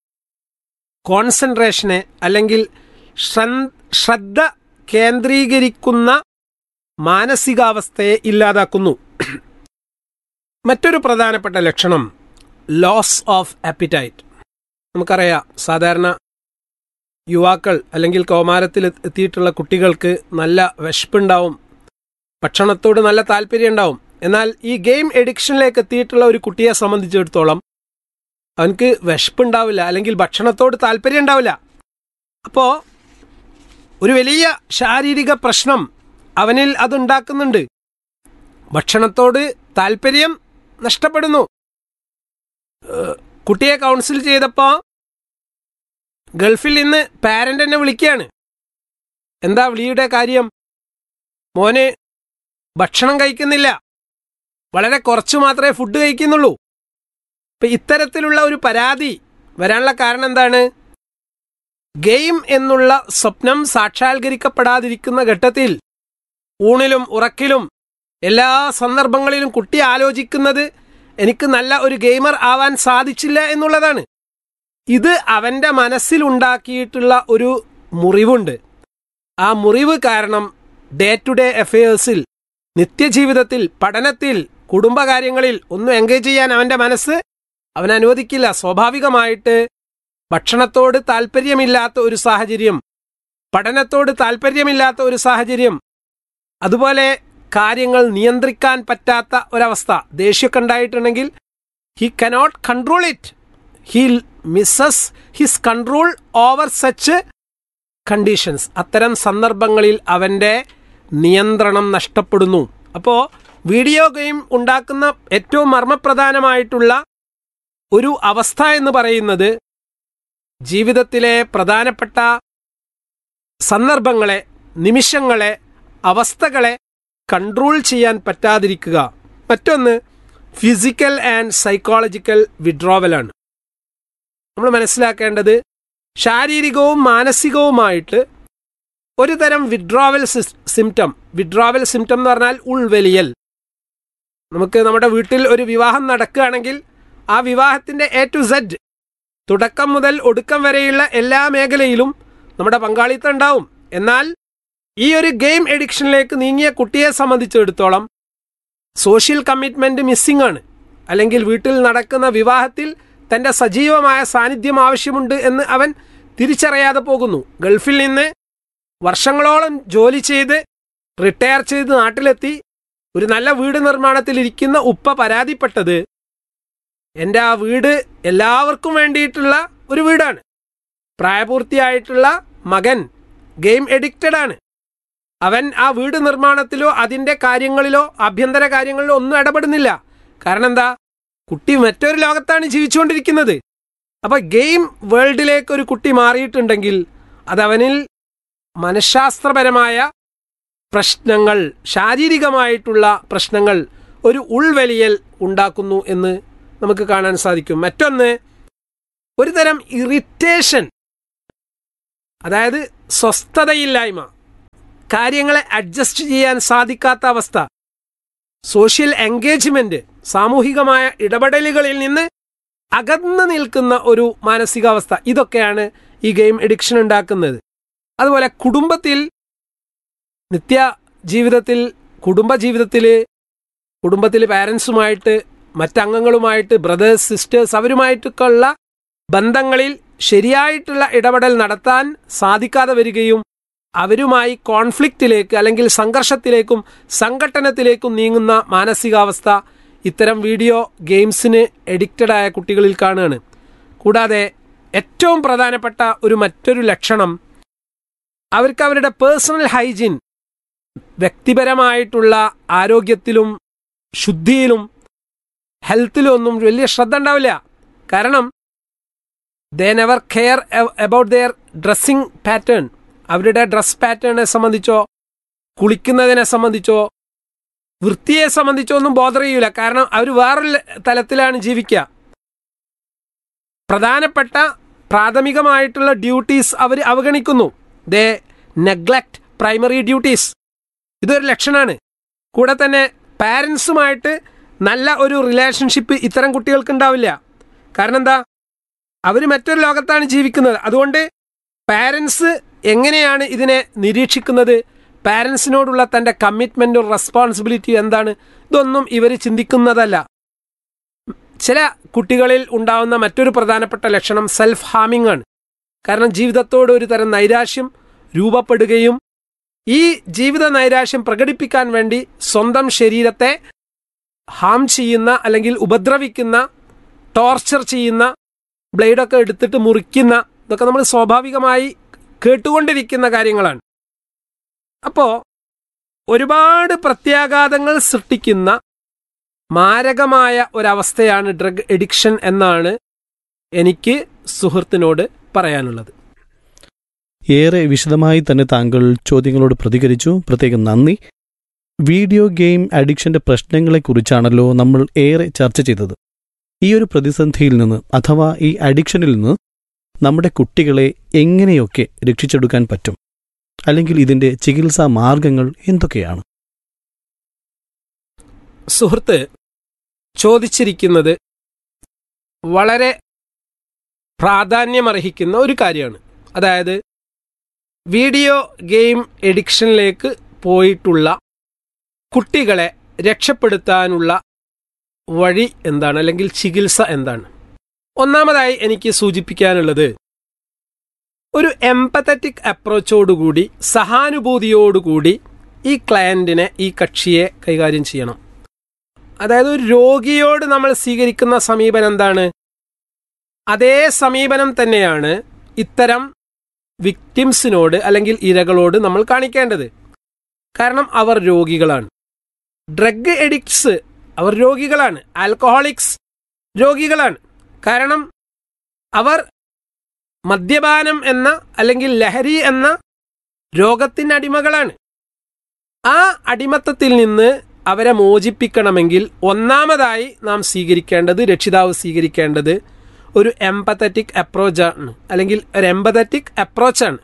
കോൺസെൻട്രേഷനെ അല്ലെങ്കിൽ ശ്രദ്ധ ശ്രദ്ധ കേന്ദ്രീകരിക്കുന്ന മാനസികാവസ്ഥയെ ഇല്ലാതാക്കുന്നു മറ്റൊരു പ്രധാനപ്പെട്ട ലക്ഷണം ലോസ് ഓഫ് ആപ്പിറ്റൈറ്റ് നമുക്കറിയാം സാധാരണ യുവാക്കൾ അല്ലെങ്കിൽ കൗമാരത്തിൽ എത്തിയിട്ടുള്ള കുട്ടികൾക്ക് നല്ല വിശപ്പുണ്ടാവും ഭക്ഷണത്തോട് നല്ല താല്പര്യം ഉണ്ടാവും എന്നാൽ ഈ ഗെയിം എഡിക്ഷനിലേക്ക് എത്തിയിട്ടുള്ള ഒരു കുട്ടിയെ സംബന്ധിച്ചിടത്തോളം അവനക്ക് വിശപ്പുണ്ടാവില്ല അല്ലെങ്കിൽ ഭക്ഷണത്തോട് താല്പര്യം ഉണ്ടാവില്ല അപ്പോൾ ഒരു വലിയ ശാരീരിക പ്രശ്നം അവനിൽ അതുണ്ടാക്കുന്നുണ്ട് ഭക്ഷണത്തോട് താല്പര്യം നഷ്ടപ്പെടുന്നു ഏഹ് കുട്ടിയെ കൗൺസിൽ ചെയ്തപ്പോൾ ഗൾഫിൽ നിന്ന് പാരന്റ് എന്നെ വിളിക്കുകയാണ് എന്താ വിളിയുടെ കാര്യം മോന് ഭക്ഷണം കഴിക്കുന്നില്ല വളരെ കുറച്ച് മാത്രമേ ഫുഡ് കഴിക്കുന്നുള്ളൂ ഇപ്പൊ ഇത്തരത്തിലുള്ള ഒരു പരാതി വരാനുള്ള കാരണം എന്താണ് ഗെയിം എന്നുള്ള സ്വപ്നം സാക്ഷാത്കരിക്കപ്പെടാതിരിക്കുന്ന ഘട്ടത്തിൽ ഊണിലും ഉറക്കിലും എല്ലാ സന്ദർഭങ്ങളിലും കുട്ടി ആലോചിക്കുന്നത് എനിക്ക് നല്ല ഒരു ഗെയിമർ ആവാൻ സാധിച്ചില്ല എന്നുള്ളതാണ് ഇത് അവൻ്റെ മനസ്സിലുണ്ടാക്കിയിട്ടുള്ള ഒരു മുറിവുണ്ട് ആ മുറിവ് കാരണം ഡേ ടു ഡേ അഫയേഴ്സിൽ നിത്യജീവിതത്തിൽ പഠനത്തിൽ കുടുംബകാര്യങ്ങളിൽ ഒന്നും എൻഗേജ് ചെയ്യാൻ അവൻ്റെ മനസ്സ് അവൻ അനുവദിക്കില്ല സ്വാഭാവികമായിട്ട് ഭക്ഷണത്തോട് താല്പര്യമില്ലാത്ത ഒരു സാഹചര്യം പഠനത്തോട് താല്പര്യമില്ലാത്ത ഒരു സാഹചര്യം അതുപോലെ കാര്യങ്ങൾ നിയന്ത്രിക്കാൻ പറ്റാത്ത ഒരവസ്ഥ ദേഷ്യമൊക്കെ ഉണ്ടായിട്ടുണ്ടെങ്കിൽ he cannot control it he misses his control over such conditions അത്തരം സന്ദർഭങ്ങളിൽ അവൻ്റെ നിയന്ത്രണം നഷ്ടപ്പെടുന്നു അപ്പോൾ വീഡിയോ ഗെയിം ഉണ്ടാക്കുന്ന ഏറ്റവും മർമ്മപ്രധാനമായിട്ടുള്ള ഒരു അവസ്ഥ എന്ന് പറയുന്നത് ജീവിതത്തിലെ പ്രധാനപ്പെട്ട സന്ദർഭങ്ങളെ നിമിഷങ്ങളെ അവസ്ഥകളെ കൺട്രോൾ ചെയ്യാൻ പറ്റാതിരിക്കുക മറ്റൊന്ന് ഫിസിക്കൽ ആൻഡ് സൈക്കോളജിക്കൽ വിഡ്രോവലാണ് നമ്മൾ മനസ്സിലാക്കേണ്ടത് ശാരീരികവും മാനസികവുമായിട്ട് ഒരു തരം വിഡ്രോവൽ സിംറ്റം വിഡ്രോവൽ സിംറ്റം എന്ന് പറഞ്ഞാൽ ഉൾവലിയൽ നമുക്ക് നമ്മുടെ വീട്ടിൽ ഒരു വിവാഹം നടക്കുകയാണെങ്കിൽ ആ വിവാഹത്തിൻ്റെ എ ടു സെഡ് തുടക്കം മുതൽ ഒടുക്കം വരെയുള്ള എല്ലാ മേഖലയിലും നമ്മുടെ പങ്കാളിത്തം ഉണ്ടാവും എന്നാൽ ഈ ഒരു ഗെയിം എഡിക്ഷനിലേക്ക് നീങ്ങിയ കുട്ടിയെ സംബന്ധിച്ചിടത്തോളം സോഷ്യൽ കമ്മിറ്റ്മെന്റ് മിസ്സിംഗ് ആണ് അല്ലെങ്കിൽ വീട്ടിൽ നടക്കുന്ന വിവാഹത്തിൽ തന്റെ സജീവമായ സാന്നിധ്യം ആവശ്യമുണ്ട് എന്ന് അവൻ തിരിച്ചറിയാതെ പോകുന്നു ഗൾഫിൽ നിന്ന് വർഷങ്ങളോളം ജോലി ചെയ്ത് റിട്ടയർ ചെയ്ത് നാട്ടിലെത്തി ഒരു നല്ല വീട് നിർമ്മാണത്തിൽ ഇരിക്കുന്ന ഉപ്പ പരാതിപ്പെട്ടത് എൻ്റെ ആ വീട് എല്ലാവർക്കും വേണ്ടിയിട്ടുള്ള ഒരു വീടാണ് പ്രായപൂർത്തിയായിട്ടുള്ള മകൻ ഗെയിം എഡിക്റ്റഡ് ആണ് അവൻ ആ വീട് നിർമ്മാണത്തിലോ അതിൻ്റെ കാര്യങ്ങളിലോ ആഭ്യന്തര കാര്യങ്ങളിലോ ഒന്നും ഇടപെടുന്നില്ല കാരണം എന്താ കുട്ടി മറ്റൊരു ലോകത്താണ് ജീവിച്ചുകൊണ്ടിരിക്കുന്നത് അപ്പൊ ഗെയിം വേൾഡിലേക്ക് ഒരു കുട്ടി മാറിയിട്ടുണ്ടെങ്കിൽ അതവനിൽ മനഃശാസ്ത്രപരമായ പ്രശ്നങ്ങൾ ശാരീരികമായിട്ടുള്ള പ്രശ്നങ്ങൾ ഒരു ഉൾവലിയൽ ഉണ്ടാക്കുന്നു എന്ന് നമുക്ക് കാണാൻ സാധിക്കും മറ്റൊന്ന് ഒരു തരം ഇറിറ്റേഷൻ അതായത് സ്വസ്ഥതയില്ലായ്മ കാര്യങ്ങളെ അഡ്ജസ്റ്റ് ചെയ്യാൻ സാധിക്കാത്ത അവസ്ഥ സോഷ്യൽ എൻഗേജ്മെന്റ് സാമൂഹികമായ ഇടപെടലുകളിൽ നിന്ന് അകന്നു നിൽക്കുന്ന ഒരു മാനസികാവസ്ഥ ഇതൊക്കെയാണ് ഈ ഗെയിം എഡിക്ഷൻ ഉണ്ടാക്കുന്നത് അതുപോലെ കുടുംബത്തിൽ നിത്യ ജീവിതത്തിൽ കുടുംബ ജീവിതത്തിൽ കുടുംബത്തിൽ പാരൻസുമായിട്ട് മറ്റംഗങ്ങളുമായിട്ട് ബ്രദേഴ്സ് സിസ്റ്റേഴ്സ് അവരുമായിട്ടൊക്കെ ഉള്ള ബന്ധങ്ങളിൽ ശരിയായിട്ടുള്ള ഇടപെടൽ നടത്താൻ സാധിക്കാതെ വരികയും അവരുമായി കോൺഫ്ലിക്റ്റിലേക്ക് അല്ലെങ്കിൽ സംഘർഷത്തിലേക്കും സംഘട്ടനത്തിലേക്കും നീങ്ങുന്ന മാനസികാവസ്ഥ ഇത്തരം വീഡിയോ ഗെയിംസിന് എഡിക്റ്റഡ് ആയ കുട്ടികളിൽ കാണുകയാണ് കൂടാതെ ഏറ്റവും പ്രധാനപ്പെട്ട ഒരു മറ്റൊരു ലക്ഷണം അവർക്ക് അവരുടെ പേഴ്സണൽ ഹൈജീൻ വ്യക്തിപരമായിട്ടുള്ള ആരോഗ്യത്തിലും ശുദ്ധിയിലും ഹെൽത്തിലും ഒന്നും വലിയ ശ്രദ്ധ ഉണ്ടാവില്ല കാരണം they never care about their dressing pattern അവരുടെ ഡ്രസ് പാറ്റേണിനെ സംബന്ധിച്ചോ കുളിക്കുന്നതിനെ സംബന്ധിച്ചോ വൃത്തിയെ സംബന്ധിച്ചോ ഒന്നും ബോധർ ചെയ്യൂല കാരണം അവർ വേറൊരു തലത്തിലാണ് ജീവിക്കുക പ്രധാനപ്പെട്ട പ്രാഥമികമായിട്ടുള്ള ഡ്യൂട്ടീസ് അവർ അവഗണിക്കുന്നു ദേ നെഗ്ലക്ട് പ്രൈമറി ഡ്യൂട്ടീസ് ഇതൊരു ലക്ഷണമാണ് കൂടെ തന്നെ പാരൻസുമായിട്ട് നല്ല ഒരു റിലേഷൻഷിപ്പ് ഇത്തരം കുട്ടികൾക്ക് ഉണ്ടാവില്ല കാരണം എന്താ അവർ മറ്റൊരു ലോകത്താണ് ജീവിക്കുന്നത് അതുകൊണ്ട് പാരൻസ് എങ്ങനെയാണ് ഇതിനെ നിരീക്ഷിക്കുന്നത് പാരൻസിനോടുള്ള തൻ്റെ കമ്മിറ്റ്മെൻറ്റും റെസ്പോൺസിബിലിറ്റിയും എന്താണ് ഇതൊന്നും ഇവർ ചിന്തിക്കുന്നതല്ല ചില കുട്ടികളിൽ ഉണ്ടാവുന്ന മറ്റൊരു പ്രധാനപ്പെട്ട ലക്ഷണം സെൽഫ് ഹാമിംഗ് ആണ് കാരണം ജീവിതത്തോട് ഒരു തരം നൈരാശ്യം രൂപപ്പെടുകയും ഈ ജീവിത നൈരാശ്യം പ്രകടിപ്പിക്കാൻ വേണ്ടി സ്വന്തം ശരീരത്തെ ഹാം ചെയ്യുന്ന അല്ലെങ്കിൽ ഉപദ്രവിക്കുന്ന ടോർച്ചർ ചെയ്യുന്ന ബ്ലേഡൊക്കെ എടുത്തിട്ട് മുറിക്കുന്ന ഇതൊക്കെ നമ്മൾ സ്വാഭാവികമായി കേട്ടുകൊണ്ടിരിക്കുന്ന കാര്യങ്ങളാണ് അപ്പോൾ ഒരുപാട് പ്രത്യാഘാതങ്ങൾ സൃഷ്ടിക്കുന്ന മാരകമായ ഒരവസ്ഥയാണ് ഡ്രഗ് എഡിക്ഷൻ എന്നാണ് എനിക്ക് സുഹൃത്തിനോട് പറയാനുള്ളത് ഏറെ വിശദമായി തന്നെ താങ്കൾ ചോദ്യങ്ങളോട് പ്രതികരിച്ചു പ്രത്യേകം നന്ദി വീഡിയോ ഗെയിം അഡിക്ഷന്റെ പ്രശ്നങ്ങളെക്കുറിച്ചാണല്ലോ നമ്മൾ ഏറെ ചർച്ച ചെയ്തത് ഈ ഒരു പ്രതിസന്ധിയിൽ നിന്ന് അഥവാ ഈ അഡിക്ഷനിൽ നിന്ന് നമ്മുടെ കുട്ടികളെ എങ്ങനെയൊക്കെ രക്ഷിച്ചെടുക്കാൻ പറ്റും അല്ലെങ്കിൽ ഇതിന്റെ ചികിത്സാ മാർഗങ്ങൾ എന്തൊക്കെയാണ് സുഹൃത്ത് ചോദിച്ചിരിക്കുന്നത് വളരെ പ്രാധാന്യമർഹിക്കുന്ന ഒരു കാര്യമാണ് അതായത് വീഡിയോ ഗെയിം എഡിക്ഷനിലേക്ക് പോയിട്ടുള്ള കുട്ടികളെ രക്ഷപ്പെടുത്താനുള്ള വഴി എന്താണ് അല്ലെങ്കിൽ ചികിത്സ എന്താണ് ഒന്നാമതായി എനിക്ക് സൂചിപ്പിക്കാനുള്ളത് ഒരു എംപത്തറ്റിക് അപ്രോച്ചോടുകൂടി സഹാനുഭൂതിയോടുകൂടി ഈ ക്ലയൻറ്റിനെ ഈ കക്ഷിയെ കൈകാര്യം ചെയ്യണം അതായത് ഒരു രോഗിയോട് നമ്മൾ സ്വീകരിക്കുന്ന സമീപനം എന്താണ് അതേ സമീപനം തന്നെയാണ് ഇത്തരം വിക്ടിംസിനോട് അല്ലെങ്കിൽ ഇരകളോട് നമ്മൾ കാണിക്കേണ്ടത് കാരണം അവർ രോഗികളാണ് ഡ്രഗ് എഡിക്ട്സ് അവർ രോഗികളാണ് ആൽക്കഹോളിക്സ് രോഗികളാണ് കാരണം അവർ മദ്യപാനം എന്ന അല്ലെങ്കിൽ ലഹരി എന്ന രോഗത്തിൻ്റെ അടിമകളാണ് ആ അടിമത്തത്തിൽ നിന്ന് അവരെ മോചിപ്പിക്കണമെങ്കിൽ ഒന്നാമതായി നാം സ്വീകരിക്കേണ്ടത് രക്ഷിതാവ് സ്വീകരിക്കേണ്ടത് ഒരു എംപത്തറ്റിക് അപ്രോച്ചാണ് അല്ലെങ്കിൽ ഒരു എംപത്തറ്റിക് അപ്രോച്ചാണ്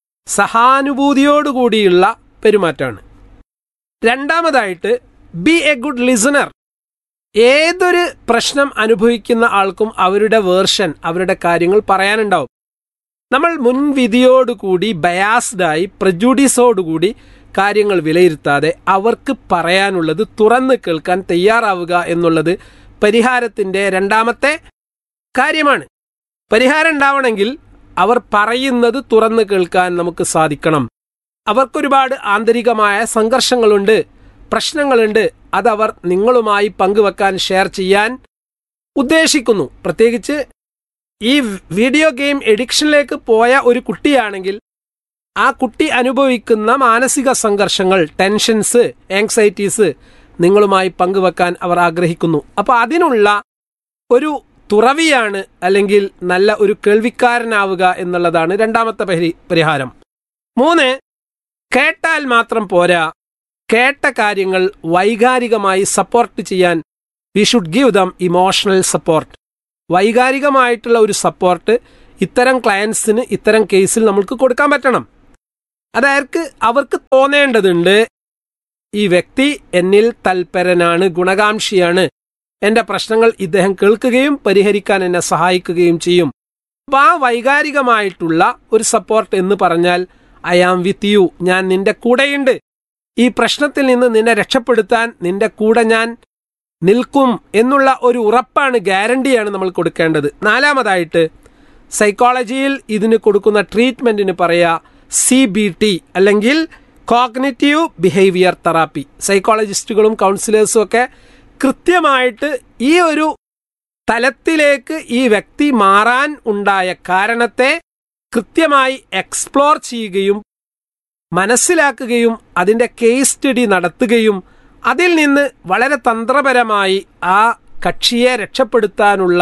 സഹാനുഭൂതിയോടുകൂടിയുള്ള പെരുമാറ്റമാണ് രണ്ടാമതായിട്ട് ബി എ ഗുഡ് ലിസണർ ഏതൊരു പ്രശ്നം അനുഭവിക്കുന്ന ആൾക്കും അവരുടെ വേർഷൻ അവരുടെ കാര്യങ്ങൾ പറയാനുണ്ടാവും നമ്മൾ മുൻവിധിയോടുകൂടി ബയാസ്ഡായി പ്രജുഡീസോടുകൂടി കാര്യങ്ങൾ വിലയിരുത്താതെ അവർക്ക് പറയാനുള്ളത് തുറന്ന് കേൾക്കാൻ തയ്യാറാവുക എന്നുള്ളത് പരിഹാരത്തിൻ്റെ രണ്ടാമത്തെ കാര്യമാണ് പരിഹാരം ഉണ്ടാവണമെങ്കിൽ അവർ പറയുന്നത് തുറന്ന് കേൾക്കാൻ നമുക്ക് സാധിക്കണം അവർക്കൊരുപാട് ആന്തരികമായ സംഘർഷങ്ങളുണ്ട് പ്രശ്നങ്ങളുണ്ട് അതവർ നിങ്ങളുമായി പങ്കുവെക്കാൻ ഷെയർ ചെയ്യാൻ ഉദ്ദേശിക്കുന്നു പ്രത്യേകിച്ച് ഈ വീഡിയോ ഗെയിം എഡിക്ഷനിലേക്ക് പോയ ഒരു കുട്ടിയാണെങ്കിൽ ആ കുട്ടി അനുഭവിക്കുന്ന മാനസിക സംഘർഷങ്ങൾ ടെൻഷൻസ് ആങ്സൈറ്റീസ് നിങ്ങളുമായി പങ്കുവെക്കാൻ അവർ ആഗ്രഹിക്കുന്നു അപ്പോൾ അതിനുള്ള ഒരു തുറവിയാണ് അല്ലെങ്കിൽ നല്ല ഒരു കേൾവിക്കാരനാവുക എന്നുള്ളതാണ് രണ്ടാമത്തെ പരി- പരിഹാരം മൂന്ന് കേട്ടാൽ മാത്രം പോരാ കേട്ട കാര്യങ്ങൾ വൈകാരികമായി സപ്പോർട്ട് ചെയ്യാൻ we should give them emotional support വൈകാരികമായിട്ടുള്ള ഒരു സപ്പോർട്ട് ഇത്തരം ക്ലയൻസിന് ഇത്തരം കേസിൽ നമ്മൾക്ക് കൊടുക്കാൻ പറ്റണം അതായത് അവർക്ക് തോന്നേണ്ടതുണ്ട് ഈ വ്യക്തി എന്നിൽ തൽപരനാണ് ഗുണകാംക്ഷിയാണ് എന്റെ പ്രശ്നങ്ങൾ ഇദ്ദേഹം കേൾക്കുകയും പരിഹരിക്കാൻ എന്നെ സഹായിക്കുകയും ചെയ്യും അപ്പൊ ആ വൈകാരികമായിട്ടുള്ള ഒരു സപ്പോർട്ട് എന്ന് പറഞ്ഞാൽ ഐ ആം വിത്ത് യു ഞാൻ നിന്റെ കൂടെയുണ്ട് ഈ പ്രശ്നത്തിൽ നിന്ന് നിന്നെ രക്ഷപ്പെടുത്താൻ നിന്റെ കൂടെ ഞാൻ നിൽക്കും എന്നുള്ള ഒരു ഉറപ്പാണ് ഗ്യാരണ്ടിയാണ് നമ്മൾ കൊടുക്കേണ്ടത് നാലാമതായിട്ട് സൈക്കോളജിയിൽ ഇതിന് കൊടുക്കുന്ന ട്രീറ്റ്മെന്റിന് പറയാ സി ബി ടി അല്ലെങ്കിൽ കോഗ്നിറ്റീവ് ബിഹേവിയർ തെറാപ്പി സൈക്കോളജിസ്റ്റുകളും കൗൺസിലേഴ്സും ഒക്കെ കൃത്യമായിട്ട് ഈ ഒരു തലത്തിലേക്ക് ഈ വ്യക്തി മാറാൻ ഉണ്ടായ കാരണത്തെ കൃത്യമായി എക്സ്പ്ലോർ ചെയ്യുകയും മനസ്സിലാക്കുകയും അതിൻ്റെ കേസ് സ്റ്റഡി നടത്തുകയും അതിൽ നിന്ന് വളരെ തന്ത്രപരമായി ആ കക്ഷിയെ രക്ഷപ്പെടുത്താനുള്ള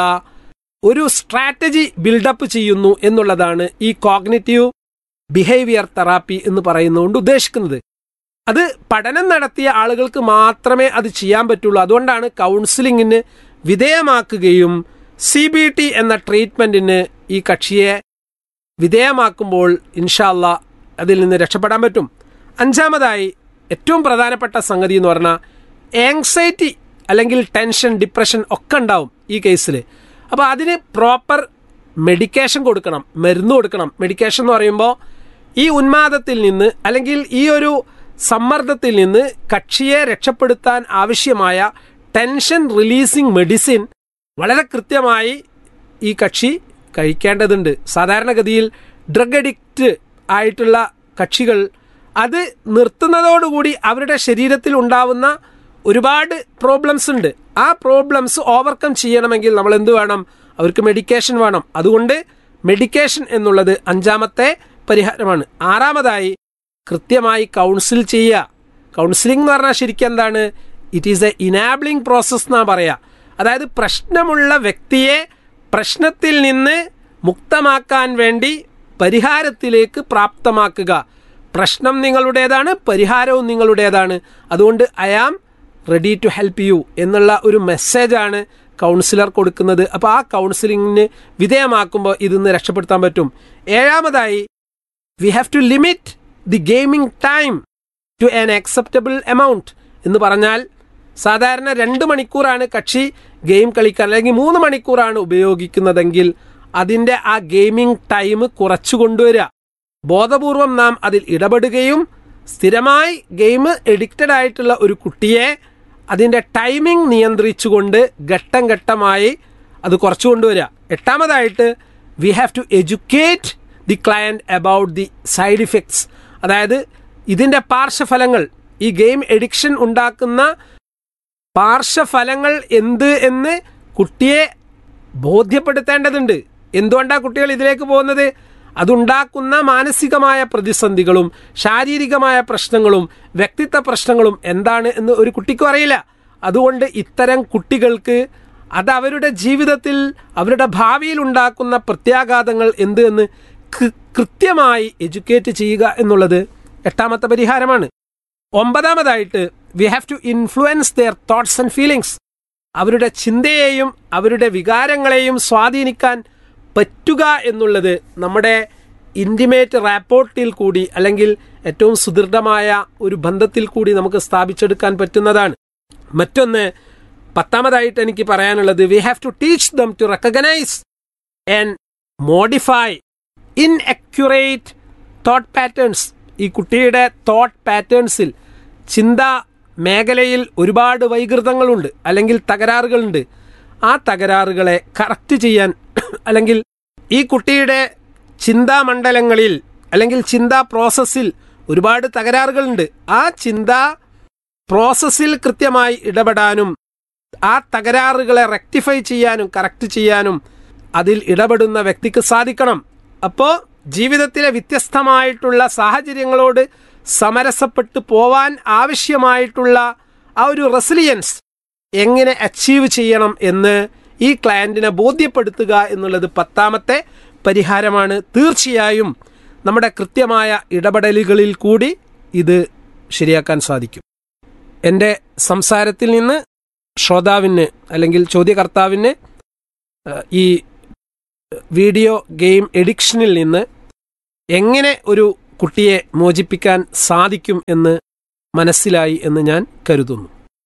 ഒരു സ്ട്രാറ്റജി ബിൽഡപ്പ് ചെയ്യുന്നു എന്നുള്ളതാണ് ഈ കോഗ്നിറ്റീവ് ബിഹേവിയർ തെറാപ്പി എന്ന് പറയുന്നതുകൊണ്ട് ഉദ്ദേശിക്കുന്നത് അത് പഠനം നടത്തിയ ആളുകൾക്ക് മാത്രമേ അത് ചെയ്യാൻ പറ്റുള്ളൂ അതുകൊണ്ടാണ് കൗൺസിലിങ്ങിന് വിധേയമാക്കുകയും സി ബി ടി എന്ന ട്രീറ്റ്മെന്റിന് ഈ കക്ഷിയെ വിധേയമാക്കുമ്പോൾ ഇൻഷാല്ല അതിൽ നിന്ന് രക്ഷപ്പെടാൻ പറ്റും അഞ്ചാമതായി ഏറ്റവും പ്രധാനപ്പെട്ട സംഗതി എന്ന് പറഞ്ഞാൽ ആങ്സൈറ്റി അല്ലെങ്കിൽ ടെൻഷൻ ഡിപ്രഷൻ ഒക്കെ ഉണ്ടാവും ഈ കേസിൽ അപ്പോൾ അതിന് പ്രോപ്പർ മെഡിക്കേഷൻ കൊടുക്കണം മരുന്ന് കൊടുക്കണം മെഡിക്കേഷൻ എന്ന് പറയുമ്പോൾ ഈ ഉന്മാദത്തിൽ നിന്ന് അല്ലെങ്കിൽ ഈ ഒരു സമ്മർദ്ദത്തിൽ നിന്ന് കക്ഷിയെ രക്ഷപ്പെടുത്താൻ ആവശ്യമായ ടെൻഷൻ റിലീസിങ് മെഡിസിൻ വളരെ കൃത്യമായി ഈ കക്ഷി കഴിക്കേണ്ടതുണ്ട് സാധാരണഗതിയിൽ ഡ്രഗ് അഡിക്റ്റ് ആയിട്ടുള്ള കക്ഷികൾ അത് നിർത്തുന്നതോടുകൂടി അവരുടെ ശരീരത്തിൽ ഉണ്ടാവുന്ന ഒരുപാട് പ്രോബ്ലംസ് ഉണ്ട് ആ പ്രോബ്ലംസ് ഓവർകം ചെയ്യണമെങ്കിൽ നമ്മൾ എന്ത് വേണം അവർക്ക് മെഡിക്കേഷൻ വേണം അതുകൊണ്ട് മെഡിക്കേഷൻ എന്നുള്ളത് അഞ്ചാമത്തെ പരിഹാരമാണ് ആറാമതായി കൃത്യമായി കൗൺസിൽ ചെയ്യുക കൗൺസിലിംഗ് എന്ന് പറഞ്ഞാൽ ശരിക്കും എന്താണ് it is a enabling process എന്നാ പറയാ അതായത് പ്രശ്നമുള്ള വ്യക്തിയെ പ്രശ്നത്തിൽ നിന്ന് മുക്തമാക്കാൻ വേണ്ടി പരിഹാരത്തിലേക്ക് പ്രാപ്തമാക്കുക പ്രശ്നം നിങ്ങളുടേതാണ് പരിഹാരവും നിങ്ങളുടേതാണ് അതുകൊണ്ട് I am ready to help you എന്നുള്ള ഒരു മെസ്സേജാണ് കൗൺസിലർ കൊടുക്കുന്നത് അപ്പോൾ ആ കൗൺസിലിങ്ങിന് വിധേയമാക്കുമ്പോൾ ഇതിന്ന് രക്ഷപ്പെടുത്താൻ പറ്റും ഏഴാമതായി we have to limit the gaming time to an acceptable amount എന്ന് പറഞ്ഞാൽ സാധാരണ രണ്ട് മണിക്കൂറാണ് കക്ഷി ഗെയിം കളിക്കാൻ അല്ലെങ്കിൽ മൂന്ന് മണിക്കൂറാണ് ഉപയോഗിക്കുന്നതെങ്കിൽ അതിൻ്റെ ആ ഗെയിമിംഗ് ടൈം കുറച്ചു കൊണ്ടുവരിക ബോധപൂർവം നാം അതിൽ ഇടപെടുകയും സ്ഥിരമായി ഗെയിം എഡിക്റ്റഡ് ആയിട്ടുള്ള ഒരു കുട്ടിയെ അതിൻ്റെ ടൈമിംഗ് നിയന്ത്രിച്ചുകൊണ്ട് ഘട്ടം ഘട്ടമായി അത് കുറച്ചു കൊണ്ടുവരിക എട്ടാമതായിട്ട് we have to educate the client about the side effects അതായത് ഇതിൻ്റെ പാർശ്വഫലങ്ങൾ ഈ ഗെയിം എഡിക്ഷൻ ഉണ്ടാക്കുന്ന പാർശ്വഫലങ്ങൾ എന്ത് എന്ന് കുട്ടിയെ ബോധ്യപ്പെടുത്തേണ്ടതുണ്ട് എന്തുകൊണ്ടാണ് കുട്ടികൾ ഇതിലേക്ക് പോകുന്നത് അതുണ്ടാക്കുന്ന മാനസികമായ പ്രതിസന്ധികളും ശാരീരികമായ പ്രശ്നങ്ങളും വ്യക്തിത്വ പ്രശ്നങ്ങളും എന്താണ് എന്ന് ഒരു കുട്ടിക്കും അറിയില്ല അതുകൊണ്ട് ഇത്തരം കുട്ടികൾക്ക് അത് അവരുടെ ജീവിതത്തിൽ അവരുടെ ഭാവിയിൽ ഉണ്ടാക്കുന്ന പ്രത്യാഘാതങ്ങൾ എന്ത് എന്ന് കൃ- കൃത്യമായി എഡ്യൂക്കേറ്റ് ചെയ്യുക എന്നുള്ളത് എട്ടാമത്തെ പരിഹാരമാണ് ഒമ്പതാമതായിട്ട് we have to influence their thoughts and feelings അവരുടെ ചിന്തയെയും അവരുടെ വികാരങ്ങളെയും സ്വാധീനിക്കാൻ പറ്റുക എന്നുള്ളത് നമ്മുടെ ഇൻറ്റിമേറ്റ് റാപ്പോർട്ടിൽ കൂടി അല്ലെങ്കിൽ ഏറ്റവും സുദൃഢമായ ഒരു ബന്ധത്തിൽ കൂടി നമുക്ക് സ്ഥാപിച്ചെടുക്കാൻ പറ്റുന്നതാണ് മറ്റൊന്ന് പത്താമതായിട്ട് എനിക്ക് പറയാനുള്ളത് we have to teach them to recognise and modify inaccurate thought patterns ഈ കുട്ടിയുടെ തോട്ട് പാറ്റേൺസിൽ ചിന്താ മേഖലയിൽ ഒരുപാട് വൈകൃതങ്ങളുണ്ട് അല്ലെങ്കിൽ തകരാറുകളുണ്ട് ആ തകരാറുകളെ കറക്റ്റ് ചെയ്യാൻ അല്ലെങ്കിൽ ഈ കുട്ടിയുടെ ചിന്താമണ്ഡലങ്ങളിൽ അല്ലെങ്കിൽ ചിന്താ പ്രോസസ്സിൽ ഒരുപാട് തകരാറുകളുണ്ട് ആ ചിന്താ പ്രോസസ്സിൽ കൃത്യമായി ഇടപെടാനും ആ തകരാറുകളെ റെക്ടിഫൈ ചെയ്യാനും കറക്റ്റ് ചെയ്യാനും അതിൽ ഇടപെടുന്ന വ്യക്തിക്ക് സാധിക്കണം അപ്പോൾ ജീവിതത്തിലെ വ്യത്യസ്തമായിട്ടുള്ള സാഹചര്യങ്ങളോട് സമരസപ്പെട്ടു പോവാൻ ആവശ്യമായിട്ടുള്ള ആ ഒരു റെസിലിയൻസ് എങ്ങനെ അച്ചീവ് ചെയ്യണം എന്ന് ഈ ക്ലയൻറ്റിനെ ബോധ്യപ്പെടുത്തുക എന്നുള്ളത് പത്താമത്തെ പരിഹാരമാണ് തീർച്ചയായും നമ്മുടെ കൃത്യമായ ഇടപെടലുകളിൽ കൂടി ഇത് ശരിയാക്കാൻ സാധിക്കും എൻ്റെ സംസാരത്തിൽ നിന്ന് ശ്രോതാവിന് അല്ലെങ്കിൽ ചോദ്യകർത്താവിന് ഏഹ്, ഈ വീഡിയോ ഗെയിം എഡിക്ഷനിൽ നിന്ന് എങ്ങനെ ഒരു കുട്ടിയെ മോചിപ്പിക്കാൻ സാധിക്കും എന്ന് മനസ്സിലായി എന്ന് ഞാൻ കരുതുന്നു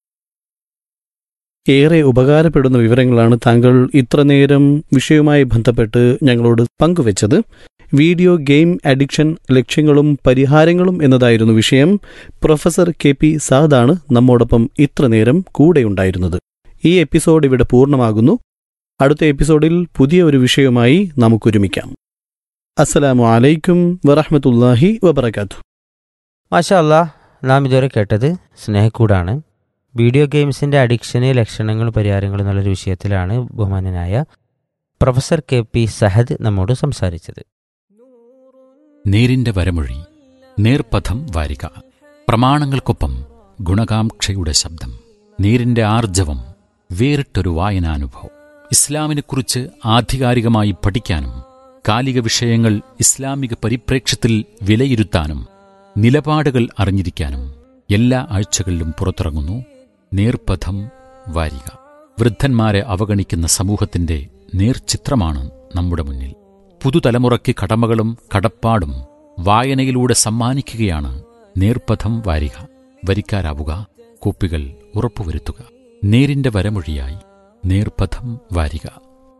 ഏറെ ഉപകാരപ്പെടുന്ന വിവരങ്ങളാണ് താങ്കൾ ഇത്ര നേരം വിഷയവുമായി ബന്ധപ്പെട്ട് ഞങ്ങളോട് പങ്കുവച്ചത് വീഡിയോ ഗെയിം അഡിക്ഷൻ ലക്ഷ്യങ്ങളും പരിഹാരങ്ങളും എന്നതായിരുന്നു വിഷയം പ്രൊഫസർ കെ പി സാദാണ് നമ്മോടൊപ്പം ഇത്ര നേരം കൂടെയുണ്ടായിരുന്നത് ഈ എപ്പിസോഡ് ഇവിടെ പൂർണ്ണമാകുന്നു അടുത്ത എപ്പിസോഡിൽ പുതിയ ഒരു വിഷയവുമായി നമുക്കൊരുമിക്കാം അസ്സലാമു അലൈക്കും വറഹമത്തല്ലാഹി വബർക്കാത്തു മാഷാ അല്ലാ നാം ഇതുവരെ കേട്ടത് സ്നേഹക്കൂടാണ് വീഡിയോ ഗെയിംസിൻ്റെ അഡിക്ഷന് ലക്ഷണങ്ങൾ പരിഹാരങ്ങൾ എന്നുള്ളൊരു വിഷയത്തിലാണ് ബഹുമാനനായ പ്രൊഫസർ കെ പി സഹദ് നമ്മോട് സംസാരിച്ചത് നേരിന്റെ വരമൊഴി നേർപഥം വാരിക പ്രമാണങ്ങൾക്കൊപ്പം ഗുണകാംക്ഷയുടെ ശബ്ദം നേരിന്റെ ആർജവം വേറിട്ടൊരു വായനാനുഭവം ഇസ്ലാമിനെക്കുറിച്ച് ആധികാരികമായി പഠിക്കാനും കാലിക വിഷയങ്ങൾ ഇസ്ലാമിക പരിപ്രേക്ഷ്യത്തിൽ വിലയിരുത്താനും നിലപാടുകൾ അറിഞ്ഞിരിക്കാനും എല്ലാ ആഴ്ചകളിലും പുറത്തിറങ്ങുന്നു നേർപഥം വാരിക വൃദ്ധന്മാരെ അവഗണിക്കുന്ന സമൂഹത്തിന്റെ നേർചിത്രമാണ് നമ്മുടെ മുന്നിൽ പുതുതലമുറയ്ക്ക് കടമകളും കടപ്പാടും വായനയിലൂടെ സമ്മാനിക്കുകയാണ് നേർപഥം വാരിക വരിക്കാരാവുക കോപ്പികൾ ഉറപ്പുവരുത്തുക നേരിന്റെ വരമൊഴിയായി നേർപഥം വാരിക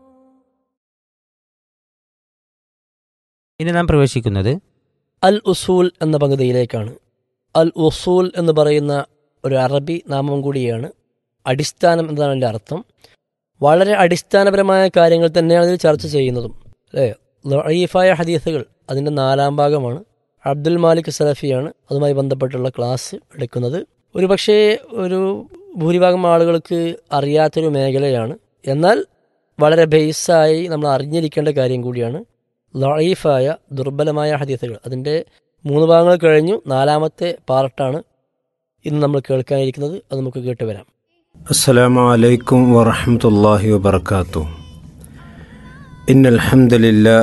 ഇനി നാം പ്രവേശിക്കുന്നത് അൽ ഉസൂൽ എന്ന പങ്കുതിയിലേക്കാണ് അൽ ഉസൂൽ എന്ന് പറയുന്ന ഒരു അറബി നാമം കൂടിയാണ് അടിസ്ഥാനം എന്നതാണ് അതിൻ്റെ അർത്ഥം വളരെ അടിസ്ഥാനപരമായ കാര്യങ്ങൾ തന്നെയാണ് ഇതിൽ ചർച്ച ചെയ്യുന്നതും അല്ലേ ലഈഫായ ഹദീസുകൾ അതിൻ്റെ നാലാം ഭാഗമാണ് അബ്ദുൽ മാലിക് സലഫിയാണ് അതുമായി ബന്ധപ്പെട്ടുള്ള ക്ലാസ് എടുക്കുന്നത് ഒരു പക്ഷേ ഒരു ഭൂരിഭാഗം ആളുകൾക്ക് അറിയാത്തൊരു മേഖലയാണ് എന്നാൽ വളരെ ബേസായി നമ്മൾ അറിഞ്ഞിരിക്കേണ്ട കാര്യം കൂടിയാണ് ലൈഫായ ദുർബലമായ ഹദീസുകൾ അതിൻ്റെ മൂന്ന് ഭാഗങ്ങൾ കഴിഞ്ഞു നാലാമത്തെ പാർട്ടാണ് ഇന്ന് നമ്മൾ കേൾക്കാനിരിക്കുന്നത് അത് നമുക്ക് കേട്ടുവരാം السلام عليكم ورحمة الله وبركاته إن الحمد لله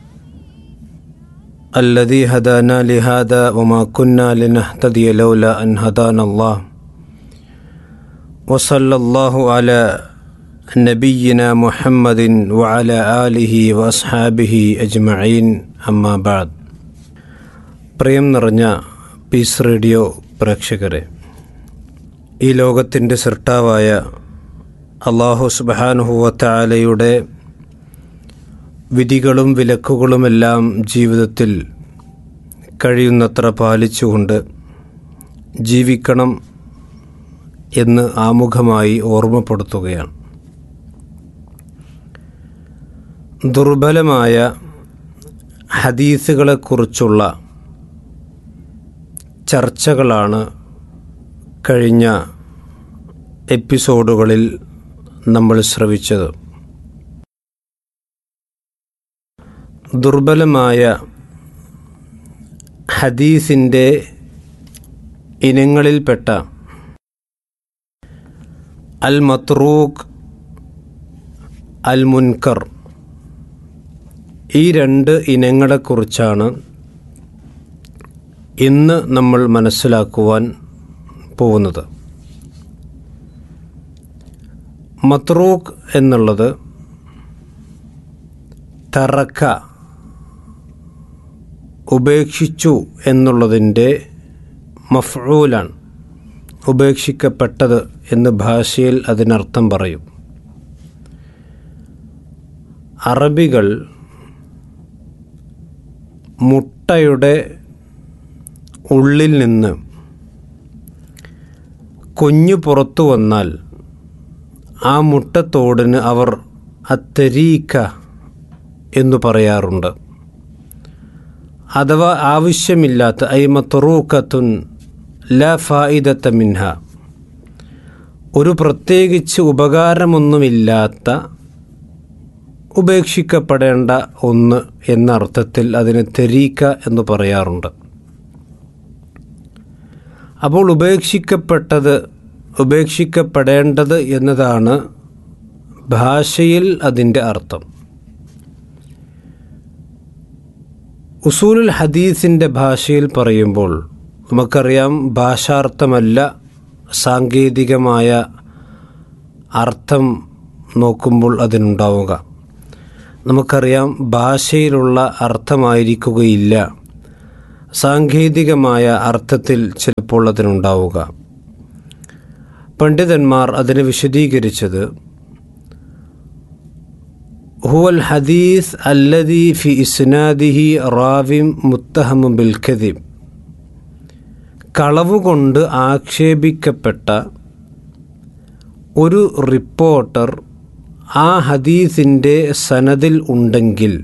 الذي هدانا لهذا وما كنا لنهتدي لولا أن هدانا الله وصلى الله على نبينا محمد وعلى آله وأصحابه أجمعين أما بعد പ്രിയം നിറഞ്ഞ പീസ് റേഡിയോ പ്രേക്ഷകരെ ഈ ലോകത്തിൻ്റെ സൃഷ്ടാവായ അള്ളാഹു സുബാനുഹുവത്താലയുടെ വിധികളും വിലക്കുകളുമെല്ലാം ജീവിതത്തിൽ കഴിയുന്നത്ര പാലിച്ചുകൊണ്ട് ജീവിക്കണം എന്ന് ആമുഖമായി ഓർമ്മപ്പെടുത്തുകയാണ് ദുർബലമായ ഹദീസുകളെക്കുറിച്ചുള്ള ചർച്ചകളാണ് കഴിഞ്ഞ എപ്പിസോഡുകളിൽ നമ്മൾ ശ്രവിച്ചത് ദുർബലമായ ഹദീസിൻ്റെ ഇനങ്ങളിൽപ്പെട്ട അൽ മത്രൂഖ് അൽ മുൻകർ ഈ രണ്ട് ഇനങ്ങളെക്കുറിച്ചാണ് ഇന്ന് നമ്മൾ മനസ്സിലാക്കുവാൻ പോകുന്നത് മത്രൂഖ് എന്നുള്ളത് തറക്ക ഉപേക്ഷിച്ചു എന്നുള്ളതിൻ്റെ മഫ്ഊലാണ് ഉപേക്ഷിക്കപ്പെട്ടത് എന്ന് ഭാഷയിൽ അതിനർത്ഥം പറയും അറബികൾ മുട്ടയുടെ ഉള്ളിൽ നിന്ന് കുഞ്ഞു പുറത്തു വന്നാൽ ആ മുട്ടത്തോടിന് അവർ അത്തരീക്ക എന്നു പറയാറുണ്ട് അഥവാ ആവശ്യമില്ലാത്ത ഐ മത്തറൂക്കത്തുൻ ല ഫായിദത്ത മിൻഹ ഒരു പ്രത്യേകിച്ച് ഉപകാരമൊന്നുമില്ലാത്ത ഉപേക്ഷിക്കപ്പെടേണ്ട ഒന്ന് എന്ന അർത്ഥത്തിൽ അതിന് തെരീക്ക എന്ന് പറയാറുണ്ട് അപ്പോൾ ഉപേക്ഷിക്കപ്പെട്ടത് ഉപേക്ഷിക്കപ്പെടേണ്ടത് എന്നതാണ് ഭാഷയിൽ അതിൻ്റെ അർത്ഥം ഉസൂലുൽ ഹദീസിൻ്റെ ഭാഷയിൽ പറയുമ്പോൾ നമുക്കറിയാം ഭാഷാർത്ഥമല്ല സാങ്കേതികമായ അർത്ഥം നോക്കുമ്പോൾ അതിനുണ്ടാവുക നമുക്കറിയാം ഭാഷയിലുള്ള അർത്ഥമായിരിക്കുകയില്ല സാങ്കേതികമായ അർത്ഥത്തിൽ ചിലപ്പോൾ അതിനുണ്ടാവുക പണ്ഡിതന്മാർ അതിനെ വിശദീകരിച്ചത് ഹുവൽ ഹദീസ് അല്ലദി ഫി ഇസ്നാദിഹി റാവിം മുത്തഹമു ബിൽ ഖദീബ് കളവുകൊണ്ട് ആക്ഷേപിക്കപ്പെട്ട ഒരു റിപ്പോർട്ടർ ആ ഹദീസിൻ്റെ സനദിൽ ഉണ്ടെങ്കിൽ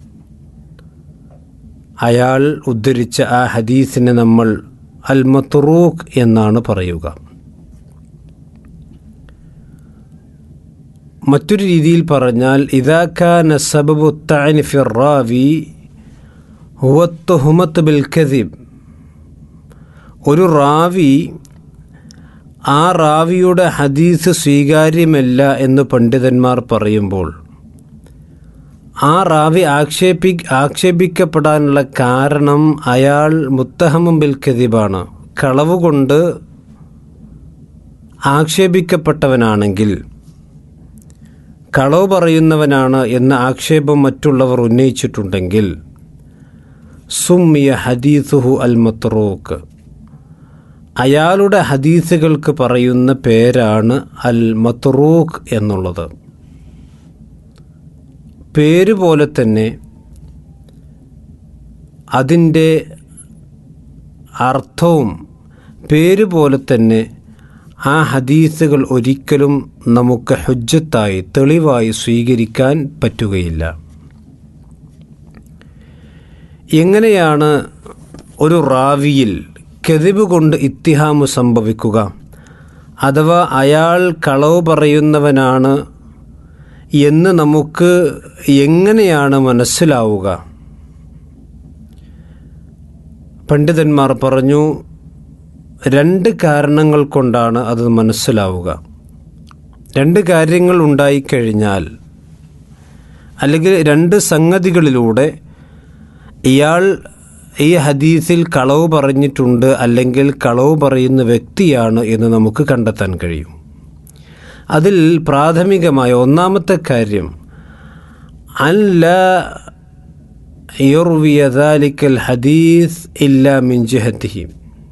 അയാൾ ഉദ്ധരിച്ച ആ ഹദീസിനെ നമ്മൾ അൽ മത്തുറൂഖ് എന്നാണ് പറയുക മറ്റൊരു രീതിയിൽ പറഞ്ഞാൽ ഇതാക്കാന സബബു തഅനി ഫിറാവി ഹുവത്തുഹുമത്ത് ബിൽ ഖദീബ് ഒരു റാവി ആ റാവിയുടെ ഹദീസ് സ്വീകാര്യമല്ല എന്ന് പണ്ഡിതന്മാർ പറയുമ്പോൾ ആ റാവി ആക്ഷേപി ആക്ഷേപിക്കപ്പെടാനുള്ള കാരണം അയാൾ മുത്തഹമും ബിൽ ഖദീബാണ് കളവ് കൊണ്ട് ആക്ഷേപിക്കപ്പെട്ടവനാണെങ്കിൽ കളവ് പറയുന്നവനാണ് എന്ന ആക്ഷേപം മറ്റുള്ളവർ ഉന്നയിച്ചിട്ടുണ്ടെങ്കിൽ സുമ്മിയ ഹദീസുഹു അൽ മത്രൂക്ക് അയാളുടെ ഹദീസുകൾക്ക് പറയുന്ന പേരാണ് അൽ മത്രൂഖ് എന്നുള്ളത് പേര് പോലെ തന്നെ അതിൻ്റെ അർത്ഥവും പേര് പോലെ തന്നെ ആ ഹദീസുകൾ ഒരിക്കലും നമുക്ക് ഹുജ്ജത്തായി തെളിവായി സ്വീകരിക്കാൻ പറ്റുകയില്ല എങ്ങനെയാണ് ഒരു റാവിയിൽ കെതിബ് കൊണ്ട് ഇത്തിഹാമു സംഭവിക്കുക അഥവാ അയാൾ കളവ് പറയുന്നവനാണ് എന്ന് നമുക്ക് എങ്ങനെയാണ് മനസ്സിലാവുക പണ്ഡിതന്മാർ പറഞ്ഞു രണ്ട് കാരണങ്ങൾ കൊണ്ടാണ് അത് മനസ്സിലാവുക രണ്ട് കാര്യങ്ങൾ ഉണ്ടായിക്കഴിഞ്ഞാൽ അല്ലെങ്കിൽ രണ്ട് സംഗതികളിലൂടെ ഇയാൾ ഈ ഹദീസിൽ കളവ് പറഞ്ഞിട്ടുണ്ട് അല്ലെങ്കിൽ കളവ് പറയുന്ന വ്യക്തിയാണ് എന്ന് നമുക്ക് കണ്ടെത്താൻ കഴിയും അതിൽ പ്രാഥമികമായ ഒന്നാമത്തെ കാര്യം അല്ല യുർവിയ ദാലിക്കൽ ഹദീസ് ഇല്ല മിൻ ജിഹത്തിഹി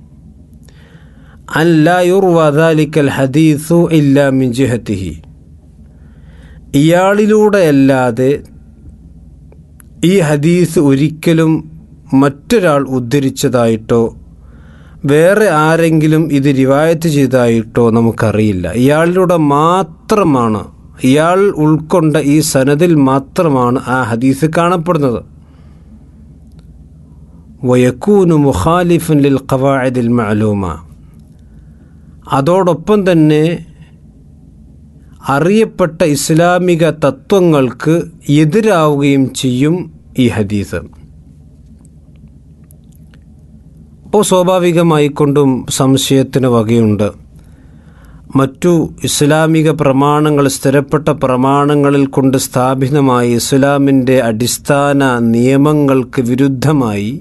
അല്ല യുർവ ദാലിക്കൽ ഹദീസു ഇല്ല മിൻ ജിഹത്തിഹി ഇയാളിലൂടെ അല്ലാതെ ഈ ഹദീസ് ഒരിക്കലും മറ്റൊരാൾ ഉദ്ധരിച്ചതായിട്ടോ വേറെ ആരെങ്കിലും ഇത് റിവായത്ത് ചെയ്തതായിട്ടോ നമുക്കറിയില്ല ഇയാളിലൂടെ മാത്രമാണ് ഇയാൾ ഉൾക്കൊണ്ട ഈ സനദിൽ മാത്രമാണ് ആ ഹദീസ് കാണപ്പെടുന്നത് വയക്കൂനു മുഖാലിഫൻ ലിൽ ഖവാഇദിൽ മഅലൂമ അതോടൊപ്പം തന്നെ അറിയപ്പെട്ട ഇസ്ലാമിക തത്വങ്ങൾക്ക് എതിരാവുകയും ചെയ്യും ഈ ഹദീസ് അപ്പോൾ സ്വാഭാവികമായിക്കൊണ്ടും സംശയത്തിന് വകയുണ്ട് മറ്റു ഇസ്ലാമിക പ്രമാണങ്ങൾ സ്ഥിരപ്പെട്ട പ്രമാണങ്ങളിൽ കൊണ്ട് സ്ഥാപിതമായി ഇസ്ലാമിൻ്റെ അടിസ്ഥാന നിയമങ്ങൾക്ക് വിരുദ്ധമായി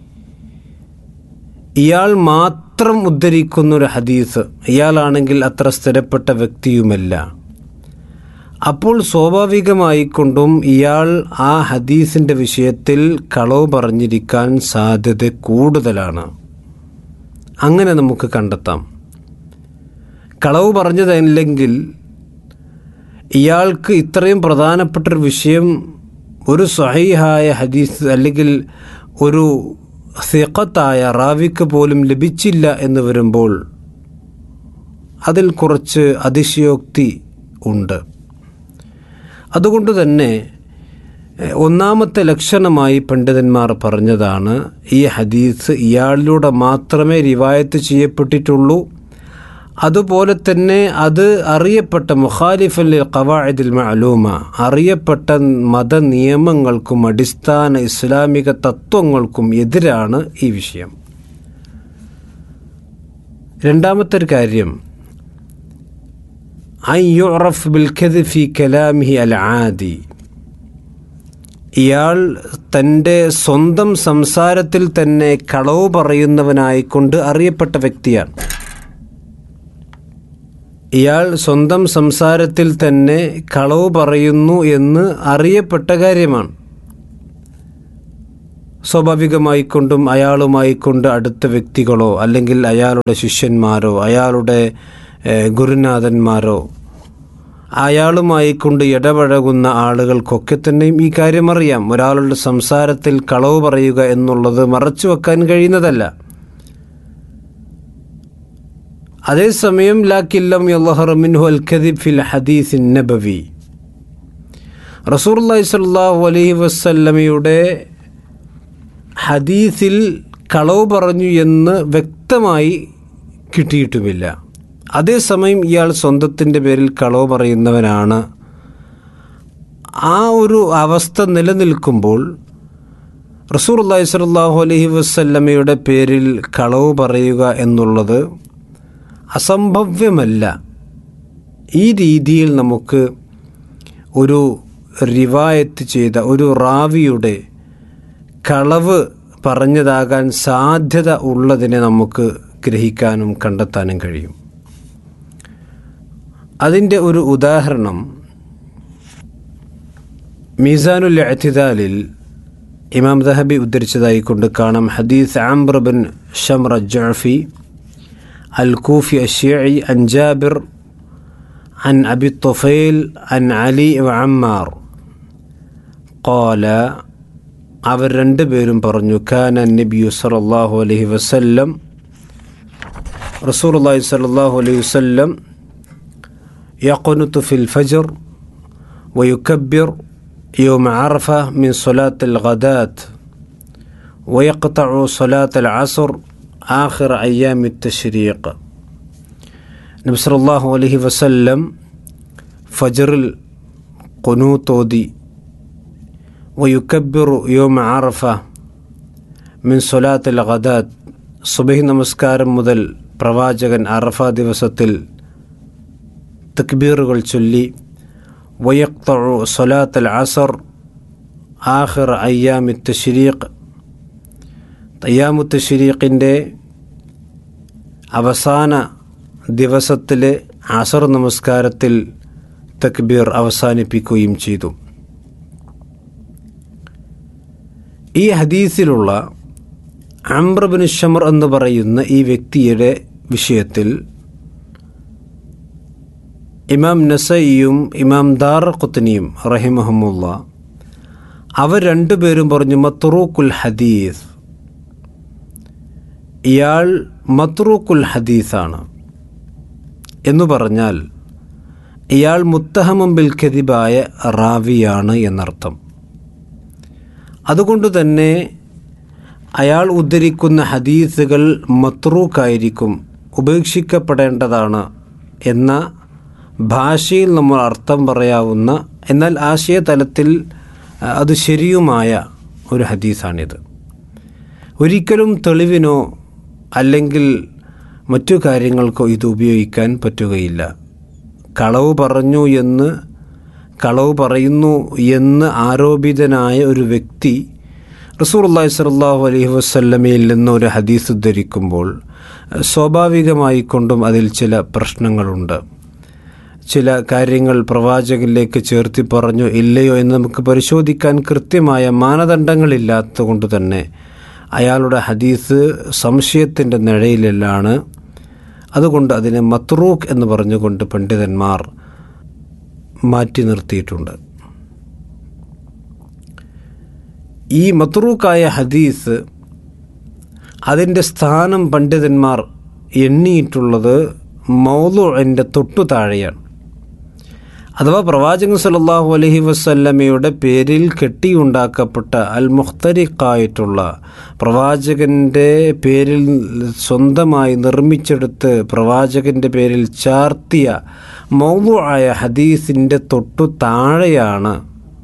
ഇയാൾ മാത്രം ഉദ്ധരിക്കുന്നൊരു ഹദീസ് ഇയാളാണെങ്കിൽ അത്ര സ്ഥിരപ്പെട്ട വ്യക്തിയുമല്ല അപ്പോൾ സ്വാഭാവികമായിക്കൊണ്ടും ഇയാൾ ആ ഹദീസിൻ്റെ വിഷയത്തിൽ കളവ് പറഞ്ഞിരിക്കാൻ സാധ്യത കൂടുതലാണ് അങ്ങനെ നമുക്ക് കണ്ടെത്താം കളവ് പറഞ്ഞതല്ലെങ്കിൽ ഇയാൾക്ക് ഇത്രയും പ്രധാനപ്പെട്ടൊരു വിഷയം ഒരു സഹീഹായ ഹദീസ് അല്ലെങ്കിൽ ഒരു സിഖത്തായ റാവിക്ക് പോലും ലഭിച്ചില്ല എന്ന് വരുമ്പോൾ അതിൽ കുറച്ച് അതിശയോക്തി ഉണ്ട് അതുകൊണ്ട് തന്നെ ഒന്നാമത്തെ ലക്ഷണമായി പണ്ഡിതന്മാർ പറഞ്ഞതാണ് ഈ ഹദീസ് ഇയാളിലൂടെ മാത്രമേ റിവായത്ത് ചെയ്യപ്പെട്ടിട്ടുള്ളൂ അതുപോലെ തന്നെ അത് അറിയപ്പെട്ട മുഖാലിഫൽ ഖവാഇദിൽ മഅലൂമ അറിയപ്പെട്ട മതനിയമങ്ങൾക്കും അടിസ്ഥാന ഇസ്ലാമിക തത്വങ്ങൾക്കും എതിരാണ് ഈ വിഷയം രണ്ടാമത്തെ ഒരു കാര്യം അൻ യുറഫ് ബിൽ ഫി കലാമിഹി അൽ ആദി ഇയാൾ തൻ്റെ സ്വന്തം സംസാരത്തിൽ തന്നെ കളവ് പറയുന്നവനായിക്കൊണ്ട് അറിയപ്പെട്ട വ്യക്തിയാണ് ഇയാൾ സ്വന്തം സംസാരത്തിൽ തന്നെ കളവ് പറയുന്നു എന്ന് അറിയപ്പെട്ട കാര്യമാണ് സ്വാഭാവികമായിക്കൊണ്ടും അയാളുമായിക്കൊണ്ട് അടുത്ത വ്യക്തികളോ അല്ലെങ്കിൽ അയാളുടെ ശിഷ്യന്മാരോ അയാളുടെ ഏഹ്, ഗുരുനാഥന്മാരോ അയാളുമായിക്കൊണ്ട് ഇടപഴകുന്ന ആളുകൾക്കൊക്കെ തന്നെയും ഈ കാര്യം അറിയാം ഒരാളുടെ സംസാരത്തിൽ കളവ് പറയുക എന്നുള്ളത് മറച്ചു വെക്കാൻ കഴിയുന്നതല്ല അതേസമയം ലാക്കില്ലം യല്ലഹറമിൻഹു അൽ ഖദിബ് ഫിൽ ഹദീസിൻ നബവി റസൂർല്ലാഹി സ്വല്ലല്ലാഹു അലൈഹി വസല്ലമയുടെ ഹദീസിൽ കളവ് പറഞ്ഞു എന്ന് വ്യക്തമായി കിട്ടിയിട്ടുമില്ല അതേസമയം ഇയാൾ സ്വന്തത്തിൻ്റെ പേരിൽ കളവ് പറയുന്നവനാണ് ആ ഒരു അവസ്ഥ നിലനിൽക്കുമ്പോൾ റസൂർ അള്ളാഹി സ്വല്ലല്ലാഹു അലൈഹി വസല്ലമയുടെ പേരിൽ കളവ് പറയുക എന്നുള്ളത് അസംഭവ്യമല്ല ഈ രീതിയിൽ നമുക്ക് ഒരു റിവായത്ത് ചെയ്ത ഒരു റാവിയുടെ കളവ് പറഞ്ഞതാകാൻ സാധ്യത ഉള്ളതിനെ നമുക്ക് ഗ്രഹിക്കാനും കണ്ടെത്താനും കഴിയും അതിൻ്റെ ഒരു ഉദാഹരണം മീസാനുൽ എത്തിദാലിൽ ഇമാം ദഹബി ഉദ്ധരിച്ചതായി കൊണ്ട് കാണാം ഹദീസ് ആംബ്ര ബിൻ ഷംറ ജഅഫി അൽ കൂഫി അഷിയഇ അൻ ജാബിർ عن أبي الطفيل عن علي وعمار قال അവർ രണ്ടുപേരും പറഞ്ഞു ഖാന നബിയു സല്ലല്ലാഹു അലൈഹി വസല്ലം റസൂലുള്ളാഹി സല്ലല്ലാഹു അലൈഹി വസല്ലം يقنط في الفجر ويكبر يوم عرفة من صلاة الغداة ويقطع صلاة العصر آخر أيام التشريق നബി സല്ലല്ലാഹു അലൈഹി വസല്ലം ഫജറിൽ ഖുനൂത്തോതി വയുക്കബിറു യോമ ആറഫ മിൻ സൊലാത്തിൽ ഖദാത്ത് സുബഹി നമസ്കാരം മുതൽ പ്രവാചകൻ അറഫ ദിവസത്തിൽ തക്ബീറുകൾ ചൊല്ലി വയക്തഴു സൊലാത്തൽ അസർ ആഹിർ അയ്യാമി തഷരീഖ് അയ്യാമു തഷരീഖിൻ്റെ അവസാന ദിവസത്തിലെ അസർ നമസ്കാരത്തിൽ തക്ബീർ അവസാനിപ്പിക്കുകയും ചെയ്തു ഈ ഹദീസിലുള്ള അംബ്രബിൻ ഷമർ എന്ന് പറയുന്ന ഈ വ്യക്തിയുടെ വിഷയത്തിൽ ഇമാം നസയിയും ഇമാം ദാർ ഖുത്തനിയും റഹിമഹമുല്ല അവർ രണ്ടുപേരും പറഞ്ഞു മത്തുറൂക്കുൽ ഹദീസ് ഇയാൾ മത്തുറൂക്കുൽ ഹദീസാണ് എന്നു പറഞ്ഞാൽ ഇയാൾ മുത്തഹമം ബിൽ ഖദിബായ റാവിയാണ് എന്നർത്ഥം അതുകൊണ്ട് തന്നെ അയാൾ ഉദ്ധരിക്കുന്ന ഹദീസുകൾ മത്രൂക്കായിരിക്കും ഉപേക്ഷിക്കപ്പെടേണ്ടതാണ് എന്ന ഭാഷയിൽ നമ്മൾ അർത്ഥം പറയാവുന്ന എന്നാൽ ആശയതലത്തിൽ അഹ്, അത് ശരിയുമായ ഒരു ഹദീസാണിത് ഒരിക്കലും തെളിവിനോ അല്ലെങ്കിൽ മറ്റു കാര്യങ്ങൾക്കോ ഇത് ഉപയോഗിക്കാൻ പറ്റുകയില്ല കളവ് പറഞ്ഞു എന്ന് കളവ് പറയുന്നു എന്ന് ആരോപിതനായ ഒരു വ്യക്തി റസൂർല്ലാഹി സ്വല്ലല്ലാഹു അലൈഹി വസല്ലമയിൽ നിന്ന് ഒരു ഹദീസ് ഉദ്ധരിക്കുമ്പോൾ സ്വാഭാവികമായി കൊണ്ടും അതിൽ ചില പ്രശ്നങ്ങളുണ്ട് ചില കാര്യങ്ങൾ പ്രവാചകനിലേക്ക് ചേർത്തി പറഞ്ഞു ഇല്ലയോ എന്ന് നമുക്ക് പരിശോധിക്കാൻ കൃത്യമായ മാനദണ്ഡങ്ങളില്ലാത്തതുകൊണ്ട് തന്നെ അയാളുടെ ഹദീസ് സംശയത്തിൻ്റെ നിഴയിലാണ് അതുകൊണ്ട് അതിനെ മത്രൂക്ക് എന്ന് പറഞ്ഞുകൊണ്ട് പണ്ഡിതന്മാർ മാറ്റി നിർത്തിയിട്ടുണ്ട് ഈ മത്രൂക്കായ ഹദീസ് അതിൻ്റെ സ്ഥാനം പണ്ഡിതന്മാർ എണ്ണിയിട്ടുള്ളത് മൗലുവിൻ്റെ തൊട്ടു താഴെയാണ് അഥവാ പ്രവാചകൻ സല്ലല്ലാഹു അലൈഹി വസല്ലമയുടെ പേരിൽ കെട്ടിയുണ്ടാക്കപ്പെട്ട അൽ മുഖ്തരിക്കായിട്ടുള്ള പ്രവാചകൻ്റെ പേരിൽ സ്വന്തമായി നിർമ്മിച്ചെടുത്ത് പ്രവാചകൻ്റെ പേരിൽ ചാർത്തിയ മൗലു ആയ ഹദീസിൻ്റെ തൊട്ടു താഴെയാണ്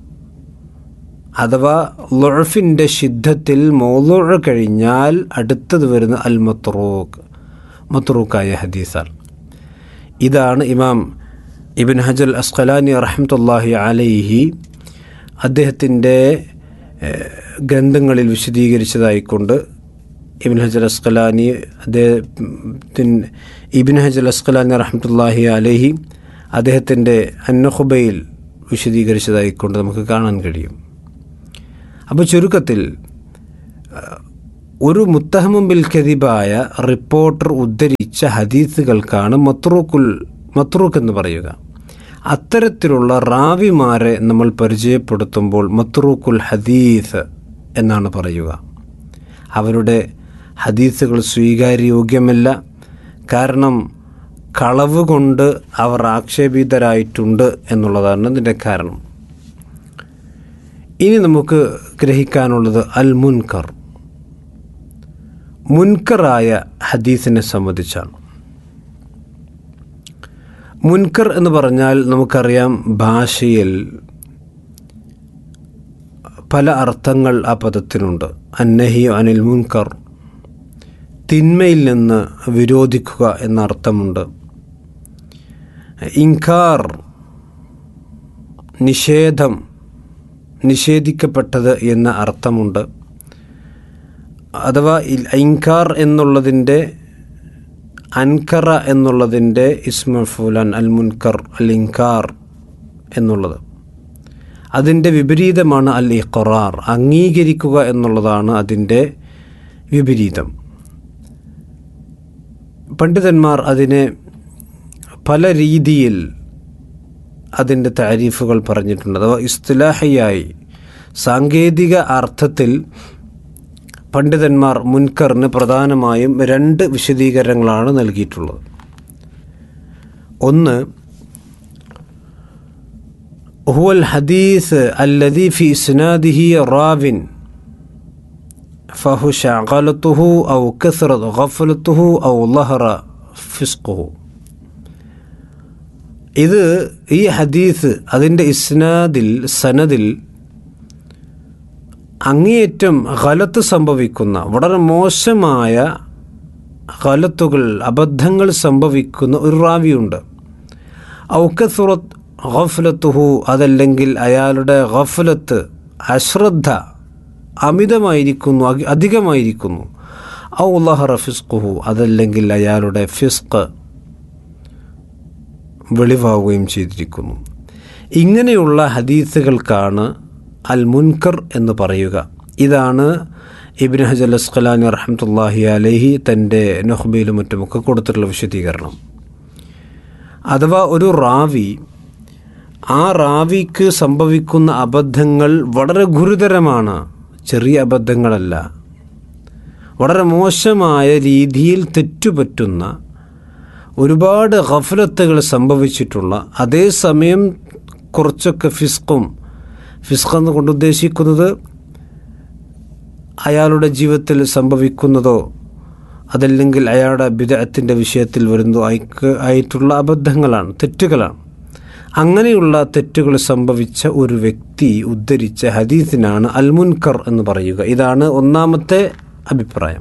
അഥവാ ലുഴഫിൻ്റെ ശിദ്ധത്തിൽ മൗലുഴ കഴിഞ്ഞാൽ അടുത്തത് വരുന്ന അൽ മത്രൂക്ക് മത്രൂക്കായ ഹദീസാണ് ഇതാണ് ഇമാം ഇബിൻ ഹജൽ അസ്ഖലാനി റഹ്മത്തുല്ലാഹി അലൈഹി അദ്ദേഹത്തിൻ്റെ ഏഹ്, ഗ്രന്ഥങ്ങളിൽ വിശദീകരിച്ചതായിക്കൊണ്ട് ഇബിൻ ഹജൽ അസ്കലാനി അദ്ദേഹത്തിൻ്റെ ഇബിൻ ഹജൽ അസ്കലാനി റഹ്മത്തുല്ലാഹി അലഹി അദ്ദേഹത്തിൻ്റെ അന്നഹുബയിൽ വിശദീകരിച്ചതായിക്കൊണ്ട് നമുക്ക് കാണാൻ കഴിയും അപ്പോൾ ചുരുക്കത്തിൽ ഒരു മുത്തഹമും ബിൽ കതിബായ റിപ്പോർട്ടർ ഉദ്ധരിച്ച ഹദീസുകൾക്കാണ് മത്രൂക്കുൽ മത്രൂക്ക് എന്ന് പറയുക അത്തരത്തിലുള്ള റാവിമാരെ നമ്മൾ പരിചയപ്പെടുത്തുമ്പോൾ മത്രൂക്കുൽ ഹദീസ് എന്നാണ് പറയുക അവരുടെ ഹദീസുകൾ സ്വീകാര്യോഗ്യമല്ല കാരണം കളവ് കൊണ്ട് അവർ ആക്ഷേപിതരായിട്ടുണ്ട് എന്നുള്ളതാണ് ഇതിൻ്റെ കാരണം ഇനി നമുക്ക് ഗ്രഹിക്കാനുള്ളത് അൽ മുൻകർ മുൻകറായ ഹദീസിനെ സംബന്ധിച്ചാണ് മുൻകർ എന്ന് പറഞ്ഞാൽ നമുക്കറിയാം ഭാഷയിൽ പല അർത്ഥങ്ങൾ ആ പദത്തിനുണ്ട് അന്നഹി അനിൽ മുൻകർ തിന്മയിൽ നിന്ന് വിരോധിക്കുക എന്ന അർത്ഥമുണ്ട് ഇൻകാർ നിഷേധം നിഷേധിക്കപ്പെട്ടത് എന്ന അർത്ഥമുണ്ട് അഥവാ ഇൻകാർ എന്നുള്ളതിൻ്റെ അൻകറ എന്നുള്ളതിൻ്റെ ഇസ്മഫുലൻ അൽ മുൻകർ അൽ ഇൻകാർ എന്നുള്ളത് അതിൻ്റെ വിപരീതമാണ് അൽ ഇഖറാർ അംഗീകരിക്കുക എന്നുള്ളതാണ് അതിൻ്റെ വിപരീതം പണ്ഡിതന്മാർ അതിനെ പല രീതിയിൽ അതിൻ്റെ താരീഫുകൾ പറഞ്ഞിട്ടുണ്ട് അഥവാ ഇസ്തുലാഹിയായി സാങ്കേതിക അർത്ഥത്തിൽ പണ്ഡിതന്മാർ മുൻകറിന് പ്രധാനമായും രണ്ട് വിശദീകരണങ്ങളാണ് നൽകിയിട്ടുള്ളത് ഒന്ന് ഹുവൽ ഹദീസ് അല്ലദി ഫി ഇസ്നാദിഹി റാവിൻ ഫഹു ഷഅഖലത്തുഹു ഔ കസ്റത് ഗഫലത്തുഹു ഔ ലഹറ ഫിസ്ഖുഹു ഇത് ഈ ഹദീസ് അതിൻ്റെ ഇസ്നാദിൽ സനദിൽ അങ്ങേയറ്റം ഖലത്ത് സംഭവിക്കുന്ന വളരെ മോശമായ ഖലത്തുകൾ അബദ്ധങ്ങൾ സംഭവിക്കുന്ന ഒരു റാവിയുണ്ട് ഔക്കസുറത്ത് ഗഫലത്തുഹു അതല്ലെങ്കിൽ അയാളുടെ ഗഫലത്ത് അശ്രദ്ധ അമിതമായിരിക്കുന്നു അധികമായിരിക്കുന്നു ഔ ലഹറ ഫിസ്ഖുഹു അതല്ലെങ്കിൽ അയാളുടെ ഫിസ്ക് വെളിവാവുകയും ചെയ്തിരിക്കുന്നു ഇങ്ങനെയുള്ള ഹദീസുകൾക്കാണ് അൽ മുൻകർ എന്ന് പറയുക ഇതാണ് ഇബിൻ ഹജൽ അസ്ഖലാനി റഹമത്തല്ലാഹി അലഹി തൻ്റെ നൊഹബയിലും മറ്റുമൊക്കെ കൊടുത്തിട്ടുള്ള വിശദീകരണം അഥവാ ഒരു റാവി ആ റാവിക്ക് സംഭവിക്കുന്ന അബദ്ധങ്ങൾ വളരെ ഗുരുതരമാണ് ചെറിയ അബദ്ധങ്ങളല്ല വളരെ മോശമായ രീതിയിൽ തെറ്റുപറ്റുന്ന ഒരുപാട് ഗഫലത്തുകൾ സംഭവിച്ചിട്ടുള്ള അതേസമയം കുറച്ചൊക്കെ ഫിസ്കും ഫിസ്ക് എന്ന് കൊണ്ട് ഉദ്ദേശിക്കുന്നത് അയാളുടെ ജീവിതത്തിൽ സംഭവിക്കുന്നതോ അതല്ലെങ്കിൽ അയാളുടെ ബിദഅത്തിൻ്റെ വിഷയത്തിൽ വരുന്നതോ ആയിക്ക് ആയിട്ടുള്ള അബദ്ധങ്ങളാണ് തെറ്റുകളാണ് അങ്ങനെയുള്ള തെറ്റുകൾ സംഭവിച്ച ഒരു വ്യക്തി ഉദ്ധരിച്ച ഹദീസിനാണ് അൽ മുൻകർ എന്ന് പറയുക ഇതാണ് ഒന്നാമത്തെ അഭിപ്രായം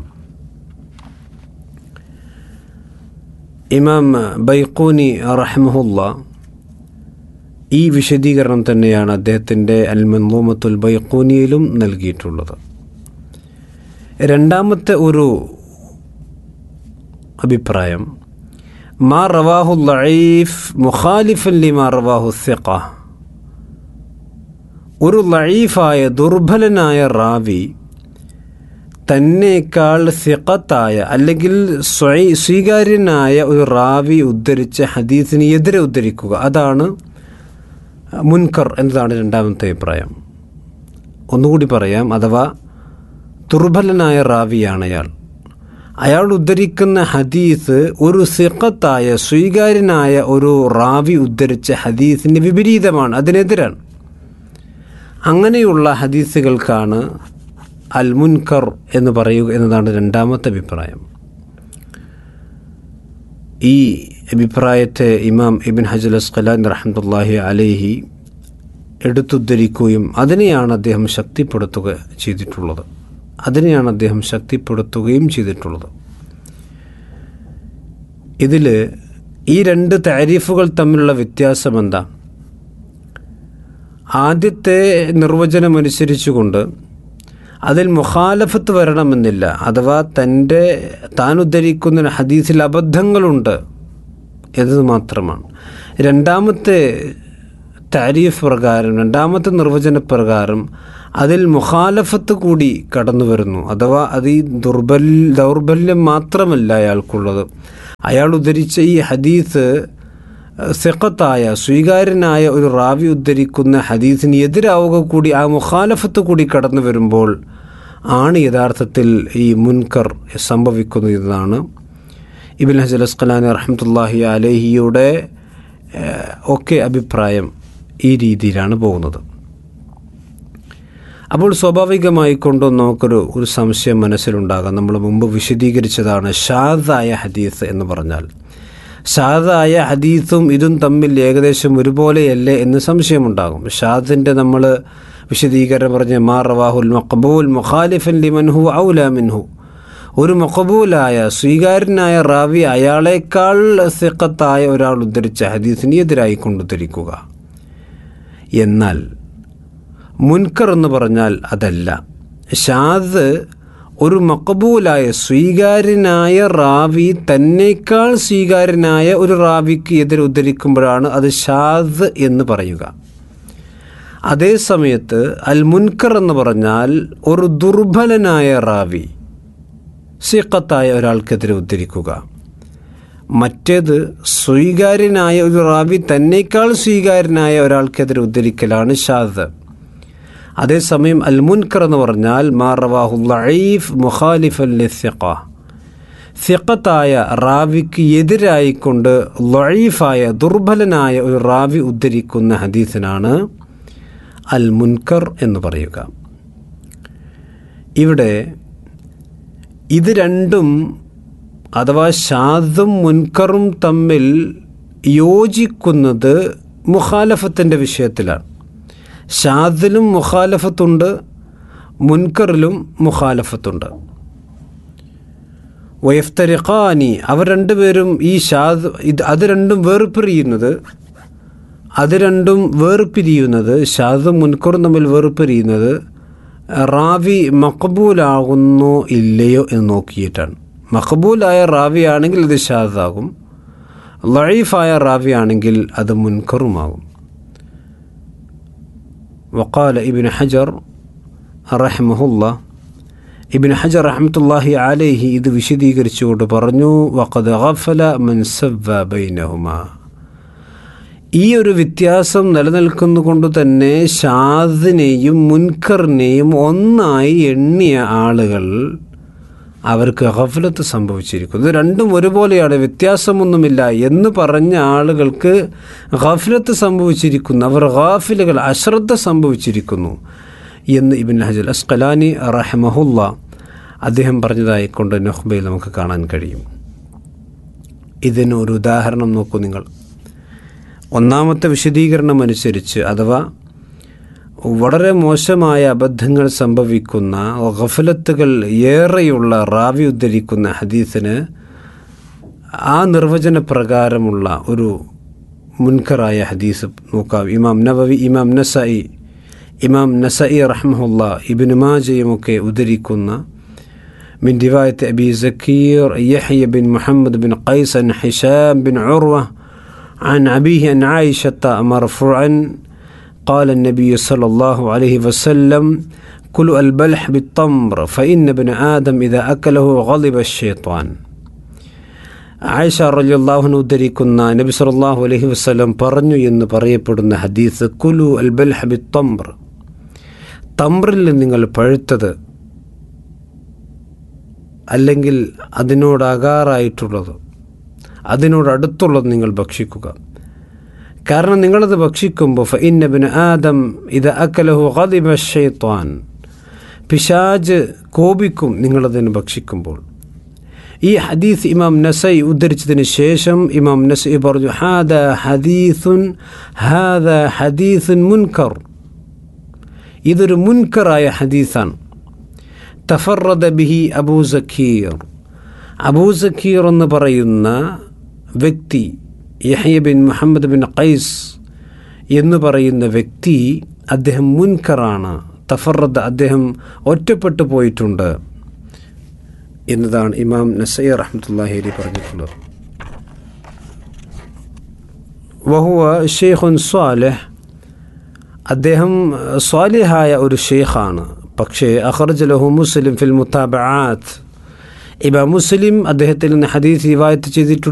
ഇമാം ബൈഖൂനി റഹ്മുല്ല ഈ വിശദീകരണം തന്നെയാണ് അദ്ദേഹത്തിൻ്റെ അൽ മൻലൂമത്തുൽ ബൈഖൂനിയിലും നൽകിയിട്ടുള്ളത് രണ്ടാമത്തെ ഒരു അഭിപ്രായം മാ റവാഹു ലഈഫ് മുഖാലിഫൻ ലിമാ റവാഹു സിഖ ഒരു ലഈഫായ ദുർബലനായ റാവി തന്നേക്കാൾ സിഖത്തായ അല്ലെങ്കിൽ സ്വൈ സ്വീകാര്യനായ ഒരു റാവി ഉദ്ധരിച്ച ഹദീസിന് എതിരെ ഉദ്ധരിക്കുക അതാണ് മുൻകർ എന്നതാണ് രണ്ടാമത്തെ അഭിപ്രായം ഒന്നുകൂടി പറയാം അഥവാ ദുർബലനായ റാവിയാണ് അയാൾ അയാൾ ഉദ്ധരിക്കുന്ന ഹദീസ് ഒരു സിഖത്തായ സ്വീകാര്യനായ ഒരു റാവി ഉദ്ധരിച്ച ഹദീസിന് വിപരീതമാണ് അതിനെതിരാണ് അങ്ങനെയുള്ള ഹദീസുകൾക്കാണ് അൽ മുൻകർ എന്ന് പറയുക എന്നതാണ് രണ്ടാമത്തെ അഭിപ്രായം ഈ അഭിപ്രായത്തെ ഇമാം ഇബിൻ ഹജൽ അസ്ഖലാൻ റഹമത്തല്ലാഹി അലേഹി എടുത്തുദ്ധരിക്കുകയും അതിനെയാണ് അദ്ദേഹം ശക്തിപ്പെടുത്തുക ചെയ്തിട്ടുള്ളത് അതിനെയാണ് അദ്ദേഹം ശക്തിപ്പെടുത്തുകയും ചെയ്തിട്ടുള്ളത് ഇതിൽ ഈ രണ്ട് താരീഫുകൾ തമ്മിലുള്ള വ്യത്യാസം എന്താ ആദ്യത്തെ നിർവചനം അനുസരിച്ചുകൊണ്ട് അതിൽ മുഖാലഫത്ത് വരണമെന്നില്ല അഥവാ തൻ്റെ താൻ ഉദ്ധരിക്കുന്ന ഹദീസിൽ അബദ്ധങ്ങളുണ്ട് എന്നത് മാത്രമാണ് രണ്ടാമത്തെ താരീഫ് പ്രകാരം രണ്ടാമത്തെ നിർവചന പ്രകാരം അതിൽ മുഖാലഫത്ത് കൂടി കടന്നു വരുന്നു അഥവാ അത് ഈ ദുർബൽ ദൗർബല്യം മാത്രമല്ല അയാൾക്കുള്ളത് അയാൾ ഉദ്ധരിച്ച ഈ ഹദീസ് സെക്കത്തായ സ്വീകാര്യനായ ഒരു റാവി ഉദ്ധരിക്കുന്ന ഹദീസിന് എതിരാവുക കൂടി ആ മുഖാലഫത്ത് കൂടി കടന്നു വരുമ്പോൾ ആണ് യഥാർത്ഥത്തിൽ ഈ മുൻകർ സംഭവിക്കുന്നത് എന്നതാണ് ഇബിൻ ഹജൽ അസ്കലാനി റഹമത്തല്ലാഹി അലഹിയുടെ ഏഹ്, ഒക്കെ അഭിപ്രായം ഈ രീതിയിലാണ് പോകുന്നത് അപ്പോൾ സ്വാഭാവികമായി കൊണ്ടും നമുക്കൊരു ഒരു സംശയം മനസ്സിലുണ്ടാകാം നമ്മൾ മുമ്പ് വിശദീകരിച്ചതാണ് ഷാദായ ഹദീസ് എന്ന് പറഞ്ഞാൽ ഷാദായ ഹദീസും ഇതും തമ്മിൽ ഏകദേശം ഒരുപോലെയല്ലേ എന്ന് സംശയമുണ്ടാകും ഷാദിൻ്റെ നമ്മൾ വിശദീകരണം പറഞ്ഞ മാ റവാഹുൽ മഖബൂൽ മുഖാലിഫൻ ലിമൻഹു ഔല മിൻഹു ഒരു മഖബൂലായ സ്വീകാര്യനായ റാവി അയാളേക്കാൾ സിഖത്തായ ഒരാൾ ഉദ്ധരിച്ച ഹദീസിന് എതിരായി കൊണ്ടുദ്ധരിക്കുക എന്നാൽ മുൻകർ എന്ന് പറഞ്ഞാൽ അതല്ല ഷാദ് ഒരു മക്കബൂലായ സ്വീകാര്യനായ റാവി തന്നേക്കാൾ സ്വീകാര്യനായ ഒരു റാവിക്ക് എതിരെ ഉദ്ധരിക്കുമ്പോഴാണ് അത് ഷാദ് എന്ന് പറയുക അതേ സമയത്ത് അൽ മുൻകർ എന്ന് പറഞ്ഞാൽ ഒരു ദുർബലനായ റാവി സിഖത്തായ ഒരാൾക്കെതിരെ ഉദ്ധരിക്കുക മറ്റേത് സ്വീകാര്യനായ ഒരു റാവി തന്നേക്കാൾ സ്വീകാര്യനായ ഒരാൾക്കെതിരെ ഉദ്ധരിക്കലാണ് ഷാദ് അതേസമയം അൽ മുൻകർ എന്ന് പറഞ്ഞാൽ മാ റവാഹു ലഈഫ് മുഖാലിഫൻ ലിസിഖ സിഖത്തായ റാവിക്ക് എതിരായിക്കൊണ്ട് ലഈഫായ ദുർബലനായ ഒരു റാവി ഉദ്ധരിക്കുന്ന ഹദീസിനാണ് അൽ മുൻകർ എന്ന് പറയുക ഇവിടെ ഇത് രണ്ടും അഥവാ ഷാദും മുൻകറും തമ്മിൽ യോജിക്കുന്നത് മുഖാലഫത്തിൻ്റെ വിഷയത്തിലാണ് ഷാദിലും മുഖാലഫത്തുണ്ട് മുൻകറിലും മുഖാലഫത്തുണ്ട് വയഫ്തരിഖാനി അവർ രണ്ടുപേരും ഈ ഷാദ് ഇത് അത് രണ്ടും വേർപിരിയുന്നത് അത് രണ്ടും വേർപിരിയുന്നത് ഷാദും മുൻകറും തമ്മിൽ വേർപിരിയുന്നത് റാവി മഖബൂലാകുന്നോ ഇല്ലയോ എന്ന് നോക്കിയിട്ടാണ് മഖബൂലായ റാവി ആണെങ്കിൽ ഇത് ഷാദാകും ലൈഫായ റാവി ആണെങ്കിൽ അത് മുൻകറുമാകും وقال ابن حجر رحمه الله ഇബിൻ ഹജർ റഹ്മത്തുല്ലാഹി അലൈഹി ഇത് വിശദീകരിച്ചുകൊണ്ട് പറഞ്ഞു വഖദ് ഗഫല മൻ സവ്വ ബൈനഹുമ ഈ ഒരു വ്യത്യാസം നിലനിൽക്കുന്നതുകൊണ്ട് തന്നെ ഷാദിനെയും മുൻകറിനെയും ഒന്നായി എണ്ണിയ ആളുകൾ അവർക്ക് ഗഫലത്ത് സംഭവിച്ചിരിക്കുന്നു ഇത് രണ്ടും ഒരുപോലെയാണ് വ്യത്യാസമൊന്നുമില്ല എന്ന് പറഞ്ഞ ആളുകൾക്ക് ഗഫലത്ത് സംഭവിച്ചിരിക്കുന്നു അവർ ഗാഫിലുകൾ അശ്രദ്ധ സംഭവിച്ചിരിക്കുന്നു എന്ന് ഇബിൻ ഹജൽ അസ്കലാനി റഹമഹുല്ല അദ്ദേഹം പറഞ്ഞതായി കൊണ്ട് നൊഹ്ബയിൽ നമുക്ക് കാണാൻ കഴിയും ഇതിന് ഒരു ഉദാഹരണം നോക്കൂ നിങ്ങൾ ഒന്നാമത്തെ വിശദീകരണം അനുസരിച്ച് അഥവാ വളരെ മോശമായ അബദ്ധങ്ങൾ സംഭവിക്കുന്ന ഗഫലത്തുകൾ ഏറെയുള്ള റാവി ഉദ്ധരിക്കുന്ന ഹദീസിന് ആ നിർവചന പ്രകാരമുള്ള ഒരു മുൻകറായ ഹദീസ് നോക്കാം ഇമാം നവവി ഇമാം നസൈ ഇമാം നസൈ റഹ്മുല്ല ഇബിൻ മാജയുമൊക്കെ ഉദ്ധരിക്കുന്ന من رواية أبي زكير يحيى بن محمد بن قيس عن حشام بن عروة عن أبيه عن عائشة مرفوعا قال النبي صلى الله عليه وسلم كلوا البلح بالتمر فإن ابن آدم إذا أكله غضب الشيطان ആയിഷ റളിയല്ലാഹുവിന് ഉദ്ധരിക്കുന്ന നബി സല്ലല്ലാഹു അലൈഹി വസല്ലം പറഞ്ഞു എന്ന് പറയപ്പെടുന്ന ഹദീസ് കുലു അൽ ബൽഹ ബിത്തംർ തമ്രിൽ നിങ്ങൾ പഴുത്തത് അല്ലെങ്കിൽ അതിനോട് അകാറായിട്ടുള്ളത് അതിനോട് അടുത്തുള്ളത് നിങ്ങൾ ഭക്ഷിക്കുക കാരണം നിങ്ങളത് ഭക്ഷിക്കുമ്പോൾ ഫഇന്നബിന് ആദം ഇത് അക്കലഹു ഖദിബ ഷൈത്വാൻ പിശാജ് കോപിക്കും നിങ്ങളതിന് ഭക്ഷിക്കുമ്പോൾ ഈ ഹദീസ് ഇമാം നസൈ ഉദ്ധരിച്ചതിന് ശേഷം ഇമാം നസൈ പറഞ്ഞു ഹാദ ഹദീസുൻ ഹാദ ഹദീസുൻ മുൻകർ ഇതൊരു മുൻകറായ ഹദീസാണ് തഫറദ ബിഹി അബൂ സഖീർ അബൂ സഖീർ എന്ന് പറയുന്ന വ്യക്തി Yahya bin Muhammad bin Qais എന്ന് പറയുന്ന വ്യക്തി അദ്ദേഹം മുൻകറാണ് തഫറദ് അദ്ദേഹം ഒറ്റപ്പെട്ടു പോയിട്ടുണ്ട് എന്നതാണ് ഇമാം നസൈ റഹ്മത്തുല്ലാഹി പറഞ്ഞിട്ടുള്ളത് വഹുവ ഷെയ്ഖുൻ സ്വാലിഹ് അദ്ദേഹം സ്വാലിഹായ ഒരു ഷെയ്ഖാണ് പക്ഷേ അഖർജ് ലഹു മുസ്ലിം ഫിൽ മുത്താബാത്ത് ഇമാം മുസ്ലിം അദ്ദേഹത്തിൽ നിന്ന് ഹദീസ് റിവായത്ത് ചെയ്തിട്ടുണ്ട്